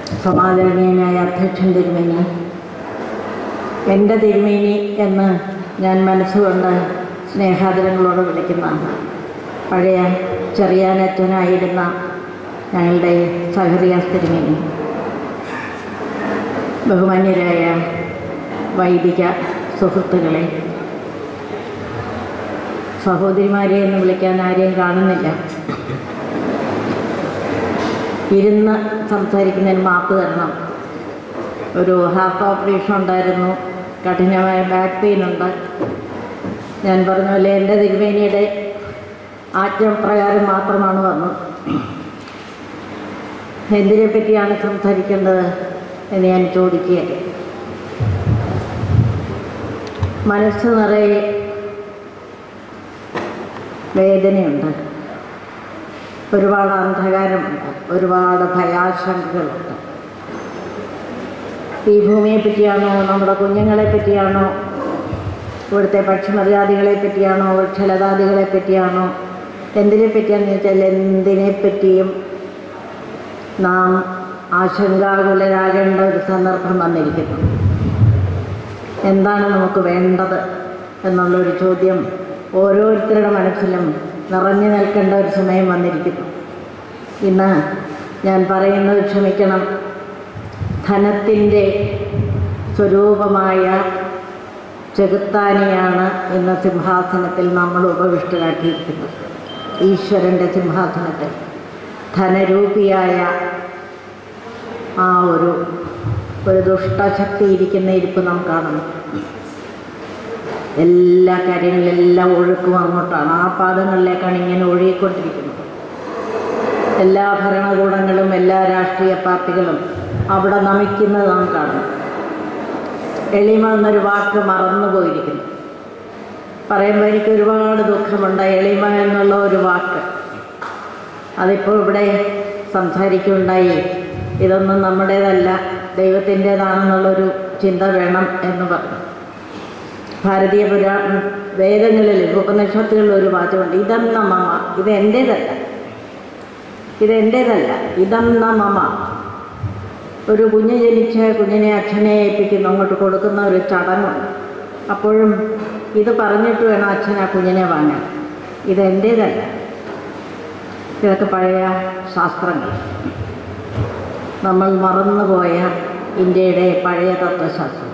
സമാദരണീയനായ അധ്യക്ഷൻ തിരുമേനി എൻ്റെ തിരുമേനി എന്ന് ഞാൻ മനസ്സുകൊണ്ട് സ്നേഹാദരങ്ങളോട് വിളിക്കുന്ന പഴയ ചെറിയാനച്ഛനായിരുന്ന ഞങ്ങളുടെ സഹറിയാസ് തിരുമേനി ബഹുമാന്യരായ വൈദിക സുഹൃത്തുക്കളെ സഹോദരിമാരെ എന്ന് വിളിക്കാൻ ആരെയും കാണുന്നില്ല ഇരുന്ന് സംസാരിക്കുന്നതിന് മാപ്പ് തരണം ഒരു ഹാർട്ട് ഓപ്പറേഷൻ ഉണ്ടായിരുന്നു കഠിനമായ ബാക്ക് പെയിൻ ഉണ്ട് ഞാൻ പറഞ്ഞ പോലെ എൻ്റെ തിരുമേനിയുടെ ആജ്ഞപ്രകാരം മാത്രമാണ് വന്നത് എന്തിനെ പറ്റിയാണ് സംസാരിക്കേണ്ടത് എന്ന് ഞാൻ ചോദിക്കുക മനസ്സ് നിറയെ വേദനയുണ്ട് ഒരുപാട് അന്ധകാരമുണ്ട് ഒരുപാട് ഭയാശങ്കകളുണ്ട് ഈ ഭൂമിയെ പറ്റിയാണോ നമ്മുടെ കുഞ്ഞുങ്ങളെ പറ്റിയാണോ ഇവിടുത്തെ പക്ഷിമര്യാദികളെ പറ്റിയാണോ വൃക്ഷലതാദികളെ പറ്റിയാണോ എന്തിനെ പറ്റിയാണെന്ന് വെച്ചാൽ എന്തിനെ പറ്റിയും നാം ആശങ്കാകുലരാകേണ്ട ഒരു സന്ദർഭം വന്നിരിക്കുന്നു എന്താണ് നമുക്ക് വേണ്ടത് എന്നുള്ളൊരു ചോദ്യം ഓരോരുത്തരുടെ മനസ്സിലും നിറഞ്ഞു നിൽക്കേണ്ട ഒരു സമയം വന്നിരിക്കുന്നു ഇന്ന് ഞാൻ പറയുന്നത് ക്ഷമിക്കണം ധനത്തിൻ്റെ സ്വരൂപമായ ചെകുത്താനെയാണ് ഇന്ന് സിംഹാസനത്തിൽ നമ്മൾ ഉപവിഷ്ടരാക്കിയിരിക്കുന്നത് ഈശ്വരൻ്റെ സിംഹാസനത്തിൽ ധനരൂപിയായ ആ ഒരു ഒരു ദുഷ്ടശക്തി ഇരിക്കുന്ന ഇരിപ്പ് നാം കാണുന്നു എല്ലാ കാര്യങ്ങളിലെല്ലാം ഒഴുക്കും അങ്ങോട്ടാണ് ആ പാദങ്ങളിലേക്കാണ് ഇങ്ങനെ ഒഴുകിക്കൊണ്ടിരിക്കുന്നത് എല്ലാ ഭരണകൂടങ്ങളും എല്ലാ രാഷ്ട്രീയ പാർട്ടികളും അവിടെ നമിക്കുന്നത് നാം കാണുന്നു എളിമ എന്നൊരു വാക്ക് മറന്നു പോയിരിക്കുന്നു പറയുമ്പോൾ എനിക്ക് ഒരുപാട് ദുഃഖമുണ്ട് എളിമ എന്നുള്ള ഒരു വാക്ക് അതിപ്പോൾ ഇവിടെ സംസാരിക്കുകയുണ്ടായി ഇതൊന്നും നമ്മുടേതല്ല ദൈവത്തിൻ്റേതാണെന്നുള്ളൊരു ചിന്ത വേണം എന്ന് പറഞ്ഞു ഭാരതീയ പുരാ വേദങ്ങളിൽ ഉപനിഷത്തുകളിൽ ഒരു വാചകമുണ്ട് ഇതെന്ന മമ ഇത് എൻ്റേതല്ല ഇത് എൻ്റേതല്ല ഇതെന്ന മമ ഒരു കുഞ്ഞ് ജനിച്ച് കുഞ്ഞിനെ അച്ഛനെ ഏൽപ്പിക്കുന്നു അങ്ങോട്ട് കൊടുക്കുന്ന ഒരു ചടങ്ങുണ്ട് അപ്പോഴും ഇത് പറഞ്ഞിട്ട് വേണം അച്ഛൻ ആ കുഞ്ഞിനെ വാങ്ങാൻ ഇത് എൻ്റേതല്ല ഇതൊക്കെ പഴയ ശാസ്ത്രങ്ങൾ നമ്മൾ മറന്നുപോയ ഇന്ത്യയുടെ പഴയ തത്വശാസ്ത്രം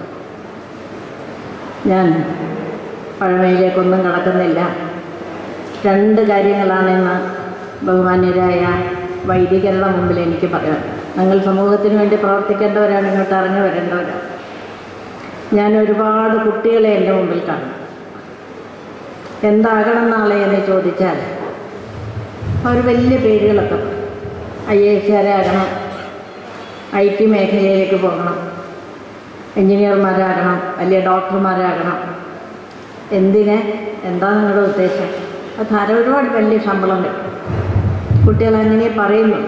ഞാൻ പഴമയിലേക്കൊന്നും കടക്കുന്നില്ല രണ്ട് കാര്യങ്ങളാണ് ഇന്ന് ബഹുമാന്യരായ വൈദികരുടെ മുമ്പിൽ എനിക്ക് പറയാം ഞങ്ങൾ സമൂഹത്തിന് വേണ്ടി പ്രവർത്തിക്കേണ്ടവരാണ് ഇങ്ങോട്ട് ഇറങ്ങി വരേണ്ടവരാണ് ഞാൻ ഒരുപാട് കുട്ടികളെ എൻ്റെ മുമ്പിൽ കാണും എന്താകണം നാളെ എന്ന് ചോദിച്ചാൽ അവർ വലിയ പേരുകളൊക്കെ ഐ എ എസുകാരാകണം ഐ ടി മേഖലയിലേക്ക് പോകണം എൻജിനീയർമാരാകണം വലിയ ഡോക്ടർമാരാകണം എന്തിന് എന്താ നിങ്ങളുടെ ഉദ്ദേശം അത് ധാരാളം ഒരുപാട് വലിയ ശമ്പളം കിട്ടും കുട്ടികൾ അങ്ങനെ പറയുന്നു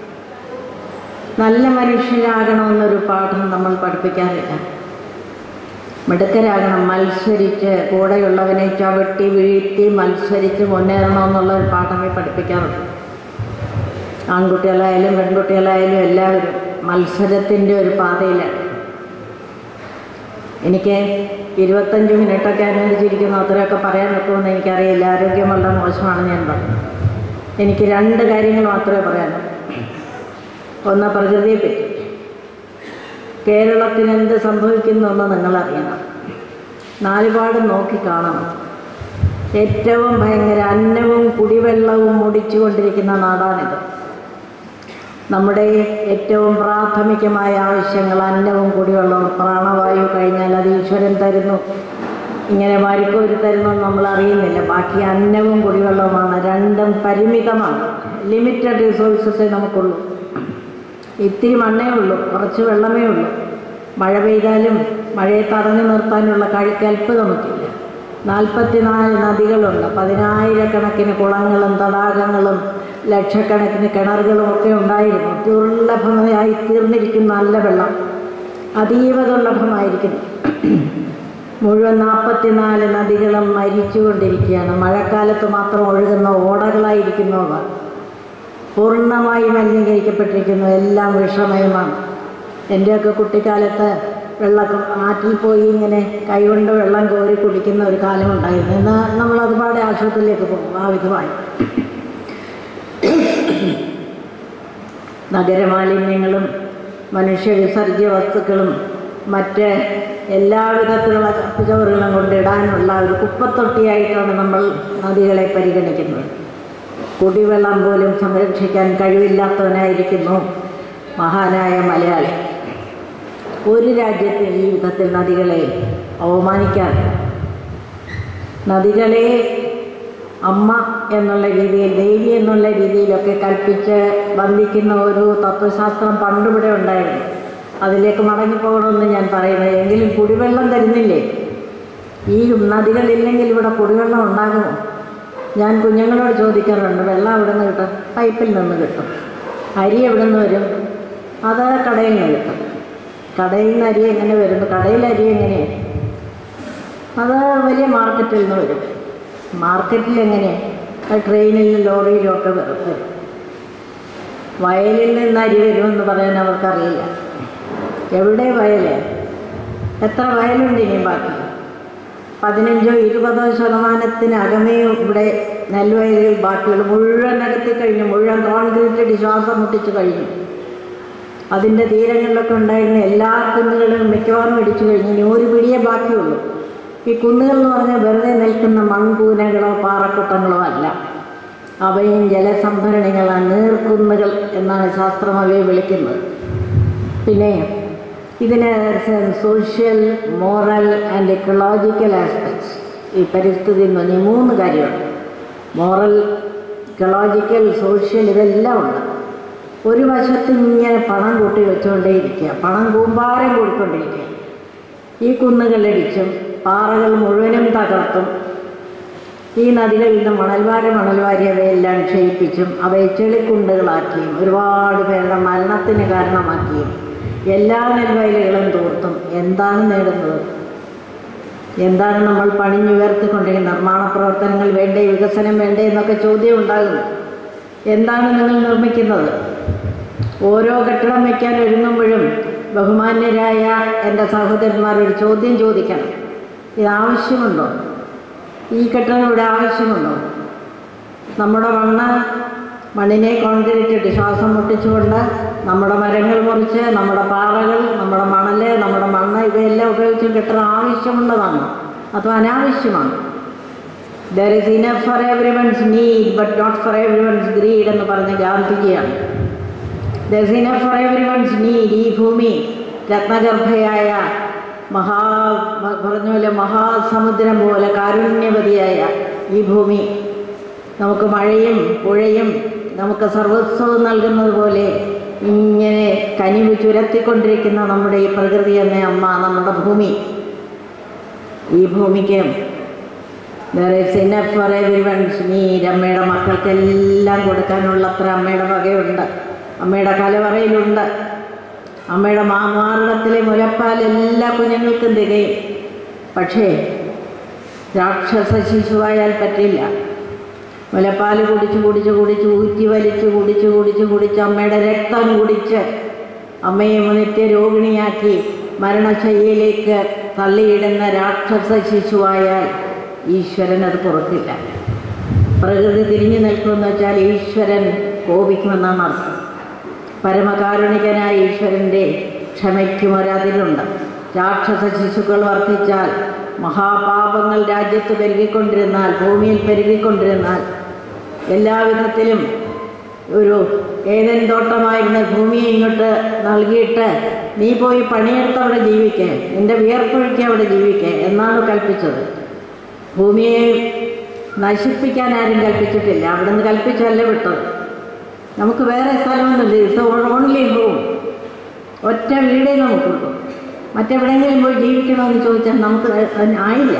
നല്ല മനുഷ്യരാകണമെന്നൊരു പാഠം നമ്മൾ പഠിപ്പിക്കാറില്ല മിടുക്കരാകണം മത്സരിച്ച് കൂടെയുള്ളവനെ ചവിട്ടി വീഴ്ത്തി മത്സരിച്ച് മുന്നേറണമെന്നുള്ള ഒരു പാഠമേ പഠിപ്പിക്കാറുള്ളൂ ആൺകുട്ടികളായാലും പെൺകുട്ടികളായാലും എല്ലാവരും മത്സരത്തിൻ്റെ ഒരു പാതയിലാണ് എനിക്ക് ഇരുപത്തഞ്ച് മിനിറ്റൊക്കെ അനുവദിച്ചിരിക്കുന്നു അത്രയൊക്കെ പറയാൻ നിൽക്കുമെന്ന് എനിക്കറിയില്ല ആരോഗ്യം വളരെ മോശമാണ് ഞാൻ പറഞ്ഞത് എനിക്ക് രണ്ട് കാര്യങ്ങൾ മാത്രമേ പറയാനുള്ളൂ ഒന്ന് പ്രകൃതിയെപ്പറ്റി കേരളത്തിന് എന്ത് സംഭവിക്കുന്നു എന്ന് നിങ്ങളറിയണം നാലുപാടും നോക്കി കാണണം ഏറ്റവും ഭയങ്കര അന്നവും കുടിവെള്ളവും മുടിച്ചുകൊണ്ടിരിക്കുന്ന നാടാണിത് നമ്മുടെ ഏറ്റവും പ്രാഥമികമായ ആവശ്യങ്ങൾ അന്നവും കുടിവെള്ളവും പ്രാണവായു കഴിഞ്ഞാൽ അത് ഈശ്വരൻ തരുന്നു ഇങ്ങനെ വാരിക്കോരി തരുന്നു നമ്മൾ അറിയുന്നില്ല ബാക്കി അന്നവും കുടിവെള്ളവുമാണ് രണ്ടും പരിമിതമാണ് ലിമിറ്റഡ് റിസോഴ്സസേ നമുക്കുള്ളൂ ഇത്തിരി മണ്ണേ ഉള്ളൂ കുറച്ച് വെള്ളമേ ഉള്ളൂ മഴ പെയ്താലും മഴയെ തടഞ്ഞു നിർത്താനുള്ള കഴിക്കൽപ്പ് നമുക്കില്ല നാൽപ്പത്തിനാല് നദികളുണ്ട് പതിനായിരക്കണക്കിന് കുളങ്ങളും തടാകങ്ങളും ലക്ഷക്കണക്കിന് കിണറുകളും ഒക്കെ ഉണ്ടായിരുന്നു ദുർലഭമായി തീർന്നിരിക്കുന്ന നല്ല വെള്ളം അതീവ ദുർലഭമായിരിക്കുന്നു മുഴുവൻ നാൽപ്പത്തിനാല് നദികളും മരിച്ചുകൊണ്ടിരിക്കുകയാണ് മഴക്കാലത്ത് മാത്രം ഒഴുകുന്ന ഓടകളായിരിക്കുന്നു അവ പൂർണ്ണമായി മലിനീകരിക്കപ്പെട്ടിരിക്കുന്നു എല്ലാം വിഷമയമാണ് എൻ്റെയൊക്കെ കുട്ടിക്കാലത്ത് വെള്ളം ആറ്റിൽ പോയി ഇങ്ങനെ കൈകൊണ്ട് വെള്ളം കോരി കുടിക്കുന്ന ഒരു കാലമുണ്ടായിരുന്നു എന്നാൽ നമ്മൾ ഒരുപാട് ആശുപത്രിയിലേക്ക് പോകും ആ വിധമായി നഗരമാലിന്യങ്ങളും മനുഷ്യ വിസർജ്യ വസ്തുക്കളും മറ്റ് എല്ലാവിധത്തിലുള്ള ചപ്പുചവറുകളും കൊണ്ടിടാനുള്ള ഒരു കുപ്പത്തൊട്ടിയായിട്ടാണ് നമ്മൾ നദികളെ പരിഗണിക്കുന്നത് കുടിവെള്ളം പോലും സംരക്ഷിക്കാൻ കഴിവില്ലാത്തവനായിരിക്കുന്നു മഹാനായ മലയാളി ഒരു രാജ്യത്തെ ഈ വിധത്തിൽ നദികളെ അവമാനിക്കാൻ നദികളെ അമ്മ എന്നുള്ള രീതിയിൽ ദേവി എന്നുള്ള രീതിയിലൊക്കെ കൽപ്പിച്ച് വന്ദിക്കുന്ന ഒരു തത്വശാസ്ത്രം പണ്ടിവിടെ ഉണ്ടായിരുന്നു അതിലേക്ക് മടങ്ങിപ്പോകണമെന്ന് ഞാൻ പറയുന്നത് എങ്കിലും കുടിവെള്ളം തരുന്നില്ലേ ഈ നദികളില്ലെങ്കിൽ ഇവിടെ കുടിവെള്ളം ഉണ്ടാകുമോ ഞാൻ കുഞ്ഞുങ്ങളോട് ചോദിക്കാറുണ്ട് വെള്ളം എവിടെ നിന്ന് കിട്ടും പൈപ്പിൽ നിന്ന് കിട്ടും അരി എവിടെ നിന്ന് വരും അത് കടയിൽ നിന്ന് കിട്ടും കടയിൽ നിന്ന് അരി എങ്ങനെ വരുന്നു കടയിൽ അരി എങ്ങനെയാണ് അത് വലിയ മാർക്കറ്റിൽ നിന്ന് വരും മാർക്കറ്റിൽ എങ്ങനെ അത് ട്രെയിനിലും ലോറിയിലും ഒക്കെ വരും വയലിൽ നിന്ന് അരി വരുമെന്ന് പറയാൻ അവർക്കറിയില്ല എവിടെ വയൽ എത്ര വയലുണ്ട് ഇനിയും ബാക്കി പതിനഞ്ചോ ഇരുപതോ ശതമാനത്തിനകമേ ഇവിടെ നെൽവയലുകൾ ബാക്കിയുള്ളൂ മുഴുവൻ നികത്തി കഴിഞ്ഞു മുഴുവൻ കോൺക്രീറ്റ് ഇട്ട് ശ്വാസം മുട്ടിച്ച് കഴിഞ്ഞു അതിൻ്റെ തീരങ്ങളിലൊക്കെ ഉണ്ടായിരുന്ന എല്ലാ കുന്നുകളും മിക്കവാറും ഇടിച്ചു കഴിഞ്ഞു ഇനി ഒരു പിടിയേ ബാക്കിയുള്ളൂ ഈ കുന്നുകൾ എന്ന് പറഞ്ഞാൽ വെറുതെ നിൽക്കുന്ന മൺകൂനകളോ പാറക്കൂട്ടങ്ങളോ അല്ല അവയും ജലസംഭരണികളാണ് നീർക്കുന്നുകൾ എന്നാണ് ശാസ്ത്രം അവയെ വിളിക്കുന്നത് പിന്നെ ഇതിന് social moral and ecological aspects ഈ പരിസ്ഥിതി എന്ന് പറഞ്ഞാൽ ഈ മൂന്ന് കാര്യമുണ്ട് മോറൽ എക്കോളജിക്കൽ സോഷ്യൽ ഇതെല്ലാം ഉണ്ട് ഒരു വശത്ത് ഇങ്ങനെ പണം കൂട്ടി വെച്ചുകൊണ്ടേയിരിക്കുക പണം കൂമ്പാരം കൂടിക്കൊണ്ടിരിക്കുക ഈ കുന്നുകളിടിച്ചും പാറകൾ മുഴുവനും തകർത്തും ഈ നദികളിൽ നിന്ന് മണൽവാര മണൽവാരി അവയെല്ലാം ക്ഷയിപ്പിച്ചും അവയെ ചെളിക്കുണ്ടുകളാക്കിയും ഒരുപാട് പേരുടെ മരണത്തിന് കാരണമാക്കിയും എല്ലാ നെൽവയലുകളും തൂർത്തും എന്താണ് നേടുന്നത് എന്താണ് നമ്മൾ പണിഞ്ഞുയർത്തിക്കൊണ്ടിരിക്കുന്ന നിർമ്മാണ പ്രവർത്തനങ്ങൾ വേണ്ടേ വികസനം വേണ്ടേ എന്നൊക്കെ ചോദ്യം ഉണ്ടാകുന്നു എന്താണ് നിങ്ങൾ നിർമ്മിക്കുന്നത് ഓരോ കെട്ടിടം വയ്ക്കാൻ ഒരുങ്ങുമ്പോഴും ബഹുമാന്യരായ എൻ്റെ സഹോദരന്മാർ ഒരു ചോദ്യം ചോദിക്കണം ഇത് ആവശ്യമുണ്ടോ ഈ കെട്ടിടം ഇവിടെ ആവശ്യമുണ്ടോ നമ്മുടെ മണ്ണ് മണ്ണിനെ കോൺക്രീറ്റ് ഇട്ട് ശ്വാസം മുട്ടിച്ചുകൊണ്ട് നമ്മുടെ മരങ്ങൾ മുറിച്ച് നമ്മുടെ പാറകൾ നമ്മുടെ മണല് നമ്മുടെ മണ്ണ് ഇവയെല്ലാം ഉപയോഗിച്ച് കെട്ടിടം ആവശ്യമുള്ളതാണ് അതോ അനാവശ്യമാണ് there is enough for everyone's need but not for everyone's greed എന്ന് പറഞ്ഞ ഗാന്ധിജിയാണ് there is enough for everyone's need ഈ ഭൂമി രത്നഗർഭയായ മഹാ പറഞ്ഞ പോലെ മഹാസമുദ്രം പോലെ കാരുണ്യവതിയായ ഈ ഭൂമി നമുക്ക് മഴയും പുഴയും നമുക്ക് സർവസ്വവും നൽകുന്നത് പോലെ ഇങ്ങനെ കനിവ് ചുരത്തിക്കൊണ്ടിരിക്കുന്ന നമ്മുടെ ഈ പ്രകൃതി എന്ന അമ്മ നമ്മുടെ ഭൂമി ഈ ഭൂമിക്ക് there is enough for everyone's need അമ്മയുടെ മക്കൾക്കെല്ലാം കൊടുക്കാനുള്ളത്ര അമ്മയുടെ വകയുണ്ട് അമ്മയുടെ കലവറയിലുണ്ട് അമ്മയുടെ മാമാറിടത്തിലെ മുലപ്പാൽ എല്ലാ കുഞ്ഞുങ്ങൾക്കും തികയും പക്ഷേ രാക്ഷസ ശിശുവായാൽ പറ്റില്ല മുലപ്പാൽ കുടിച്ച് കുടിച്ച് കുടിച്ച് ഊറ്റി വലിച്ച് കുടിച്ച് കുടിച്ച് കുടിച്ച് അമ്മയുടെ രക്തം കുടിച്ച് അമ്മയെ നിത്യ രോഗിണിയാക്കി മരണശയ്യയിലേക്ക് തള്ളിയിടുന്ന രാക്ഷസ ശിശുവായാൽ ഈശ്വരൻ അത് പുറത്തില്ല പ്രകൃതി തിരിഞ്ഞു നിൽക്കുമെന്ന് വെച്ചാൽ ഈശ്വരൻ കോപിക്കുമെന്നാണ് അർത്ഥം പരമകാരുണികനായ ഈശ്വരൻ്റെ ക്ഷമയ്ക്കും ഒരതിലുണ്ട് രാക്ഷസ ശിശുക്കൾ വർദ്ധിച്ചാൽ മഹാപാപങ്ങൾ രാജ്യത്ത് പെരുകിക്കൊണ്ടിരുന്നാൽ ഭൂമിയിൽ പെരുകിക്കൊണ്ടിരുന്നാൽ എല്ലാവിധത്തിലും ഒരു ഏതൻ തോട്ടമായിരുന്ന ഭൂമിയെ ഇങ്ങോട്ട് നൽകിയിട്ട് നീ പോയി പണിയെടുത്ത് അവിടെ ജീവിക്കേ നിന്റെ വിയർപ്പൊഴുക്കി അവിടെ ജീവിക്കേ എന്നാണ് കൽപ്പിച്ചത് ഭൂമിയെ നശിപ്പിക്കാൻ ആരും കൽപ്പിച്ചിട്ടില്ല അവിടെ നിന്ന് കൽപ്പിച്ചല്ല വിട്ടത് നമുക്ക് വേറെ സ്ഥലമൊന്നുമില്ല ഇറ്റ്സ് ഓൺലി ഹോം ഒറ്റ വീടേ നമുക്കുള്ളൂ മറ്റെവിടെയെങ്കിലും പോയി ജീവിക്കണമെന്ന് ചോദിച്ചാൽ നമുക്ക് അതിന് ആയില്ല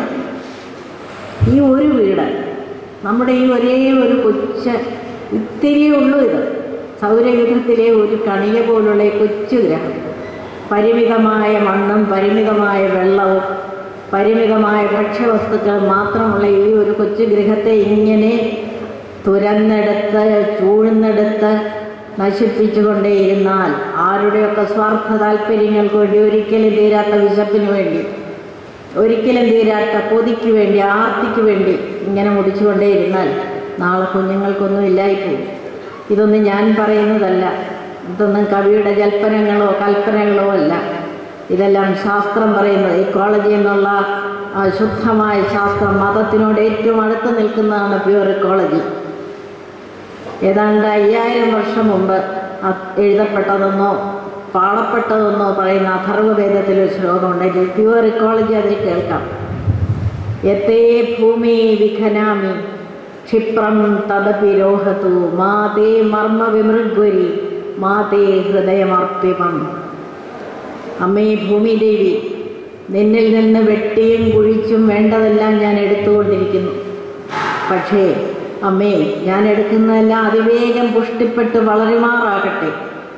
ഈ ഒരു വീട് നമ്മുടെ ഈ ഒരേ ഒരു കൊച്ച് ഇത്തിരിയേ ഉള്ളൂ ഇത് സൗരയുഗത്തിലെ ഒരു കണിക പോലുള്ള ഈ കൊച്ചു ഗ്രഹം പരിമിതമായ മണ്ണും പരിമിതമായ വെള്ളവും പരിമിതമായ ഭക്ഷ്യവസ്തുക്കൾ മാത്രമുള്ള ഈ ഒരു കൊച്ചു ഗൃഹത്തെ ഇങ്ങനെ തുരന്നെടുത്ത് ചൂഴ്ന്നെടുത്ത് നശിപ്പിച്ചുകൊണ്ടേയിരുന്നാൽ ആരുടെയൊക്കെ സ്വാർത്ഥ താല്പര്യങ്ങൾക്ക് വേണ്ടി ഒരിക്കലും തീരാത്ത വിശപ്പിന് വേണ്ടി ഒരിക്കലും തീരാത്ത കൊതിക്ക് വേണ്ടി ആർത്തിക്ക് വേണ്ടി ഇങ്ങനെ മുടിച്ചുകൊണ്ടേയിരുന്നാൽ നാളെ കുഞ്ഞുങ്ങൾക്കൊന്നും ഇല്ലായിപ്പോവും ഇതൊന്നും ഞാൻ പറയുന്നതല്ല ഇതൊന്നും കവിയുടെ ജൽപ്പനങ്ങളോ കൽപ്പനകളോ അല്ല ഇതെല്ലാം ശാസ്ത്രം പറയുന്നത് ഇക്കോളജി എന്നുള്ള ആ, ശുദ്ധമായ ശാസ്ത്രം മതത്തിനോട് ഏറ്റവും അടുത്ത് നിൽക്കുന്നതാണ് പ്യുവർ ഇക്കോളജി ഏതാണ്ട് അയ്യായിരം വർഷം മുമ്പ് അ- എഴുതപ്പെട്ടതെന്നോ പാടപ്പെട്ടതെന്നോ പറയുന്ന അഥർവവേദത്തിൽ ഒരു ശ്ലോകമുണ്ടെങ്കിൽ പ്യുവർ ഇക്കോളജി അതിൽ കേൾക്കാം യത്തേ ഭൂമി വിഖനാമി ക്ഷിപ്രം തദപി രോഹതു മാതേ മർമ്മ വിമൃഗ്വരി മാതേ ഹൃദയമർപ്പിമം അമ്മേ ഭൂമിദേവി നിന്നിൽ നിന്ന് വെട്ടിയും കുഴിച്ചും വേണ്ടതെല്ലാം ഞാൻ എടുത്തുകൊണ്ടിരിക്കുന്നു പക്ഷേ അമ്മേ ഞാൻ എടുക്കുന്നതെല്ലാം അതിവേഗം പുഷ്ടിപ്പെട്ട് വളരുമാറാകട്ടെ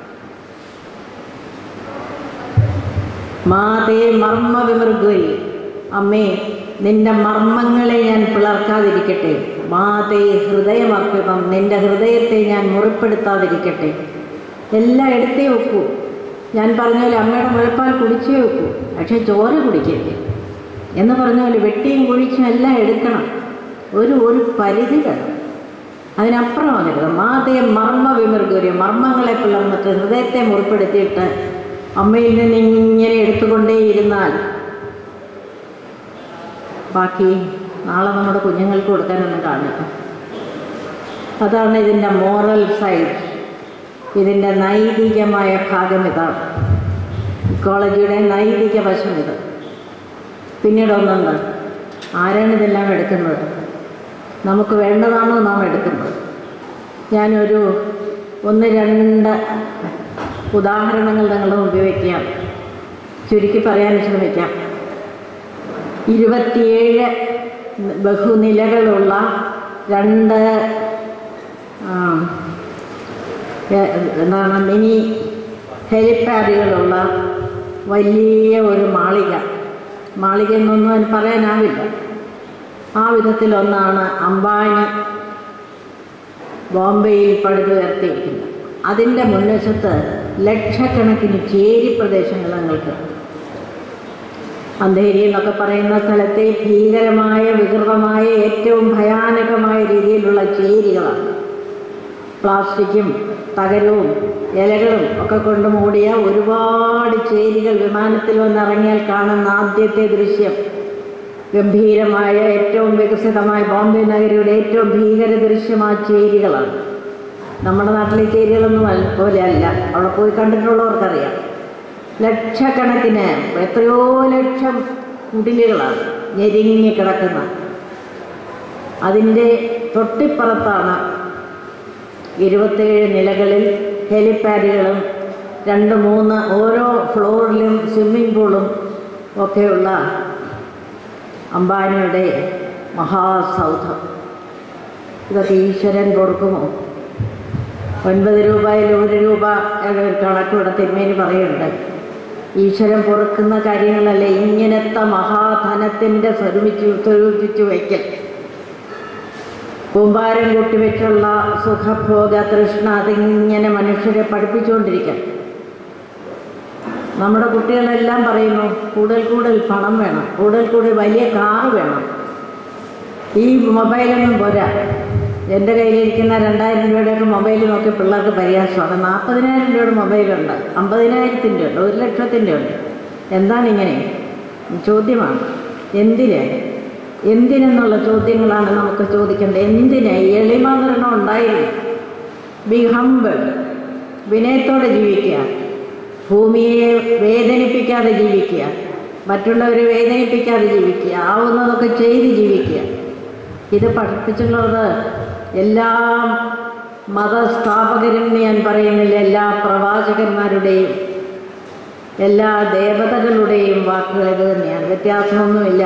മാതേ മർമ്മ വിമൃഗരി അമ്മേ നിന്റെ മർമ്മങ്ങളെ ഞാൻ പിളർക്കാതിരിക്കട്ടെ മാതേ ഹൃദയമർപ്പിതം നിന്റെ ഹൃദയത്തെ ഞാൻ മുറിപ്പെടുത്താതിരിക്കട്ടെ എല്ലാം എടുത്തേ വെക്കൂ ഞാൻ പറഞ്ഞ പോലെ അമ്മയുടെ മുഴപ്പാൽ കുടിച്ചേ വെക്കൂ പക്ഷേ ചോര കുടിക്കരുത് എന്ന് പറഞ്ഞ പോലെ വെട്ടിയും കുഴിച്ചും എല്ലാം എടുക്കണം ഒരു ഒരു പരിധി വേണം അതിനപ്പുറമാകരുത് മാതയെ മർമ്മ വിമൃഗൂരി മർമ്മങ്ങളെ പിളർന്നിട്ട് ഹൃദയത്തെ മുറിപ്പെടുത്തിയിട്ട് അമ്മയിൽ നിന്ന് ഇങ്ങനെ എടുത്തുകൊണ്ടേയിരുന്നാൽ ബാക്കി നാളെ നമ്മുടെ കുഞ്ഞുങ്ങൾക്ക് കൊടുക്കാനൊന്നും കാണില്ല അതാണ് ഇതിൻ്റെ മോറൽ സൈഡ് ഇതിൻ്റെ നൈതികമായ ഭാഗം ഇതാണ് ഇക്കോളജിയുടെ നൈതിക വശം ഇത് പിന്നീട് ഒന്നുണ്ട് ആരാണ് ഇതെല്ലാം എടുക്കുന്നത് നമുക്ക് വേണ്ടതാണോ നാം എടുക്കുന്നത് ഞാനൊരു ഒന്ന് രണ്ട് ഉദാഹരണങ്ങൾ നിങ്ങളുടെ മുമ്പിൽ വയ്ക്കാം ചുരുക്കി പറയാൻ ശ്രമിക്കാം ഇരുപത്തിയേഴ് ബഹുനിലകളുള്ള രണ്ട് ആ, എ- എന്താണ് മിനി ഹെലിപ്പാഡുകളുള്ള വലിയ ഒരു മാളിക മാളിക എന്നൊന്നും അതിന് പറയാനാവില്ല ആ വിധത്തിലൊന്നാണ് അംബാനി ബോംബെയിൽ പടുതുയർത്തിയിരിക്കുന്നത് അതിൻ്റെ മുൻവശത്ത് ലക്ഷക്കണക്കിന് ചേരി പ്രദേശങ്ങൾ ഞങ്ങൾക്ക് അന്ധേരി എന്നൊക്കെ പറയുന്ന സ്ഥലത്തെ ഭീകരമായ വികൃതമായ ഏറ്റവും ഭയാനകമായ രീതിയിലുള്ള ചേരികളാണ് പ്ലാസ്റ്റിക്കും തകരവും ഇലകളും ഒക്കെ കൊണ്ട് മൂടിയ ഒരുപാട് ചേരികൾ വിമാനത്തിൽ വന്നിറങ്ങിയാൽ കാണുന്ന ആദ്യത്തെ ദൃശ്യം ഗംഭീരമായ ഏറ്റവും വികസിതമായ ബോംബെ നഗരിയുടെ ഏറ്റവും ഭീകര ദൃശ്യം ആ ചേരികളാണ് നമ്മുടെ നാട്ടിലെ ചേരികളൊന്നും അല്ല പോലെയല്ല അവിടെ പോയി കണ്ടിട്ടുള്ളവർക്കറിയാം ലക്ഷക്കണക്കിന് എത്രയോ ലക്ഷം കുടിലുകളാണ് ഞെരുങ്ങി കിടക്കുന്ന അതിൻ്റെ തൊട്ടിപ്പുറത്താണ് ഇരുപത്തേഴ് നിലകളിൽ ഹെലിപ്പാഡുകളും രണ്ട് മൂന്ന് ഓരോ ഫ്ലോറിലും സ്വിമ്മിംഗ് പൂളും ഒക്കെയുള്ള അംബാനിയുടെ മഹാസൗധം ഇതൊക്കെ ഈശ്വരൻ കൊടുക്കുമോ ഒൻപത് രൂപയിൽ ഒരു രൂപ എന്നൊരു കണക്ക് ഇവിടെ തിരുമേനി പറയുന്നുണ്ട് ഈശ്വരൻ പൊറുക്കുന്ന കാര്യങ്ങളല്ലേ ഇങ്ങനത്തെ മഹാധനത്തിൻ്റെ സ്വരൂപിച്ച് സ്വരൂപിച്ച് വയ്ക്കൽ കൂമ്പാരം കൂട്ടിവെച്ചുള്ള സുഖഭോഗ തൃഷ്ണ അതിങ്ങനെ മനുഷ്യരെ പഠിപ്പിച്ചുകൊണ്ടിരിക്കും നമ്മുടെ കുട്ടികളെല്ലാം പറയുന്നു കൂടുതൽ കൂടുതൽ പണം വേണം കൂടുതൽ കൂടുതൽ വലിയ കാറ് വേണം ഈ മൊബൈലൊന്നും പോരാ എൻ്റെ കയ്യിലിരിക്കുന്ന രണ്ടായിരം രൂപയുടെയൊക്കെ മൊബൈൽ നോക്കി പിള്ളേർക്ക് പരിഹാസമാണ് നാൽപ്പതിനായിരം രൂപയുടെ മൊബൈലുണ്ട് അമ്പതിനായിരത്തിൻ്റെ ഉണ്ട് ഒരു ലക്ഷത്തിൻ്റെ ഉണ്ട് എന്താണ് ഇങ്ങനെ ചോദ്യമാണ് എന്തിന് എന്തിനെന്നുള്ള ചോദ്യങ്ങളാണ് നമുക്ക് ചോദിക്കേണ്ടത് എന്തിന് എളിമകരണം ഉണ്ടായിരുന്നു ബി ഹമ്പിൾ വിനയത്തോടെ ജീവിക്കുക ഭൂമിയെ വേദനിപ്പിക്കാതെ ജീവിക്കുക മറ്റുള്ളവരെ വേദനിപ്പിക്കാതെ ജീവിക്കുക ആവുന്നതൊക്കെ ചെയ്ത് ജീവിക്കുക ഇത് പഠിപ്പിച്ചിട്ടുള്ളത് എല്ലാ മതസ്ഥാപകരും എന്ന് ഞാൻ പറയുന്നില്ല എല്ലാ പ്രവാചകന്മാരുടെയും എല്ലാ ദേവതകളുടെയും വാക്കുകൾ ഇത് തന്നെയാണ് വ്യത്യാസമൊന്നുമില്ല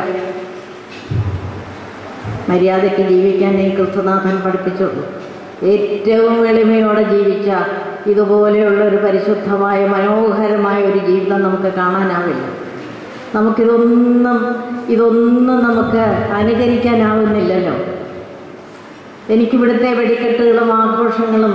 മര്യാദയ്ക്ക് ജീവിക്കാൻ ഈ ക്രിസ്തുനാഥൻ പഠിപ്പിച്ചുള്ളൂ ഏറ്റവും എളിമയോടെ ജീവിച്ച ഇതുപോലെയുള്ള ഒരു പരിശുദ്ധമായ മനോഹരമായ ഒരു ജീവിതം നമുക്ക് കാണാനാവില്ല നമുക്കിതൊന്നും ഇതൊന്നും നമുക്ക് അനുകരിക്കാനാവുന്നില്ലല്ലോ എനിക്കിവിടുത്തെ വെടിക്കെട്ടുകളും ആഘോഷങ്ങളും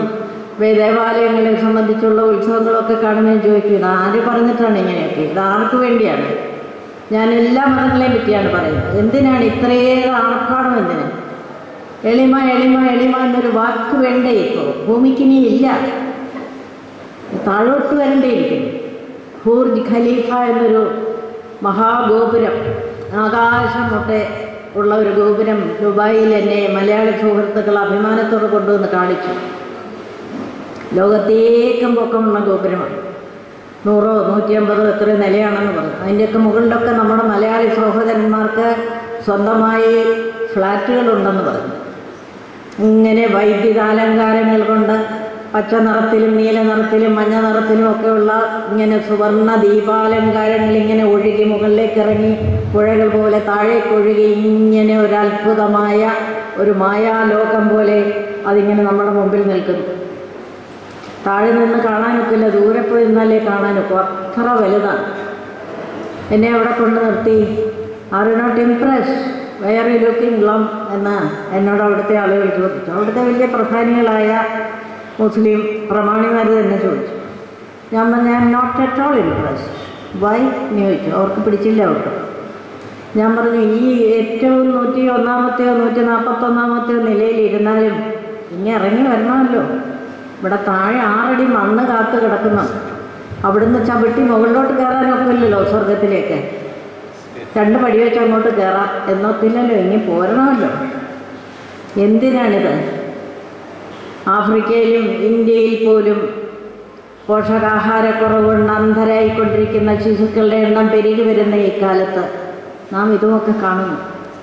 വേ- ദേവാലയങ്ങളെ സംബന്ധിച്ചുള്ള ഉത്സവങ്ങളൊക്കെ കാണുമ്പോൾ ചോദിക്കും ഇത് ആര് പറഞ്ഞിട്ടാണ് ഇങ്ങനെയൊക്കെ ഇത് ആർക്ക് വേണ്ടിയാണ് ഞാൻ എല്ലാ മതങ്ങളെയും പറ്റിയാണ് പറയുന്നത് എന്തിനാണ് ഇത്രയേറെ ആർഭാടം എന്തിന് എളിമ എളിമ എളിമ എന്നൊരു വാക്ക് വേണ്ടേ ഇപ്പോൾ ഭൂമിക്കിനി ഇല്ല താഴോട്ട് വരണ്ടേയിരിക്കുന്നു ഹൂർജ് ഖലീഫ എന്നൊരു മഹാഗോപുരം ആകാശം മുട്ടെ ഉള്ള ഒരു ഗോപുരം ദുബായിൽ എന്നെ മലയാളി സുഹൃത്തുക്കൾ അഭിമാനത്തോടെ കൊണ്ടുവന്ന് കാണിച്ചു ലോകത്തേക്കും പൊക്കമുള്ള ഗോപുരമാണ് നൂറോ നൂറ്റി അമ്പതോ എത്ര നിലയാണെന്ന് പറഞ്ഞു അതിൻ്റെയൊക്കെ മുകളിലൊക്കെ നമ്മുടെ മലയാളി സഹോദരന്മാർക്ക് സ്വന്തമായി ഫ്ലാറ്റുകളുണ്ടെന്ന് പറഞ്ഞു ഇങ്ങനെ വൈദ്യുതാലങ്കാരങ്ങൾ കൊണ്ട് പച്ച നിറത്തിലും നീല നിറത്തിലും മഞ്ഞ നിറത്തിലും ഒക്കെയുള്ള ഇങ്ങനെ സുവർണ ദീപാലങ്കാരങ്ങൾ ഇങ്ങനെ ഒഴുകി മുകളിലേക്ക് ഇറങ്ങി പുഴകൾ പോലെ താഴേക്ക് ഒഴുകി ഇങ്ങനെ ഒരു അത്ഭുതമായ ഒരു മായാലോകം പോലെ അതിങ്ങനെ നമ്മുടെ മുമ്പിൽ നിൽക്കുന്നു താഴെ നിന്ന് കാണാനൊക്കില്ല ദൂരെ പോയി നിന്നാലേ കാണാനൊക്കും അത്ര വലുതാണ് എന്നെ അവിടെ കൊണ്ട് നിർത്തി are not impress were you looking ലം എന്ന് എന്നോട് അവിടുത്തെ ആളുകൾ ചോദിച്ചു അവിടുത്തെ വലിയ പ്രധാനികളായ മുസ്ലിം പ്രമാണിമാർ തന്നെ ചോദിച്ചു ഞാൻ പറഞ്ഞു I'm not at all impressed why എന്ന് ചോദിച്ചു അവർക്ക് പിടിച്ചില്ല അവർക്ക് ഞാൻ പറഞ്ഞു ഈ ഏറ്റവും നൂറ്റി ഒന്നാമത്തെയോ നൂറ്റി നാൽപ്പത്തൊന്നാമത്തെയോ നിലയിലിരുന്നാലും ഇങ്ങനെ ഇറങ്ങി വരണമല്ലോ ഇവിടെ താഴെ ആറടി മണ്ണ് കാത്തു കിടക്കുന്നു അവിടുന്ന് ചവിട്ടി മുകളിലോട്ട് കയറാനൊക്കില്ലല്ലോ സ്വർഗത്തിലേക്ക് രണ്ട് പടി വെച്ച് അങ്ങോട്ട് കയറാം എന്നൊത്തില്ലല്ലോ ഇനി പോരണമല്ലോ എന്തിനാണിത് ആഫ്രിക്കയിലും ഇന്ത്യയിൽ പോലും പോഷകാഹാരക്കുറവ് കൊണ്ട് അന്ധരായിക്കൊണ്ടിരിക്കുന്ന ശിശുക്കളുടെ എണ്ണം പെരുകി വരുന്ന ഈ കാലത്ത് നാം ഇതുമൊക്കെ കാണുന്നു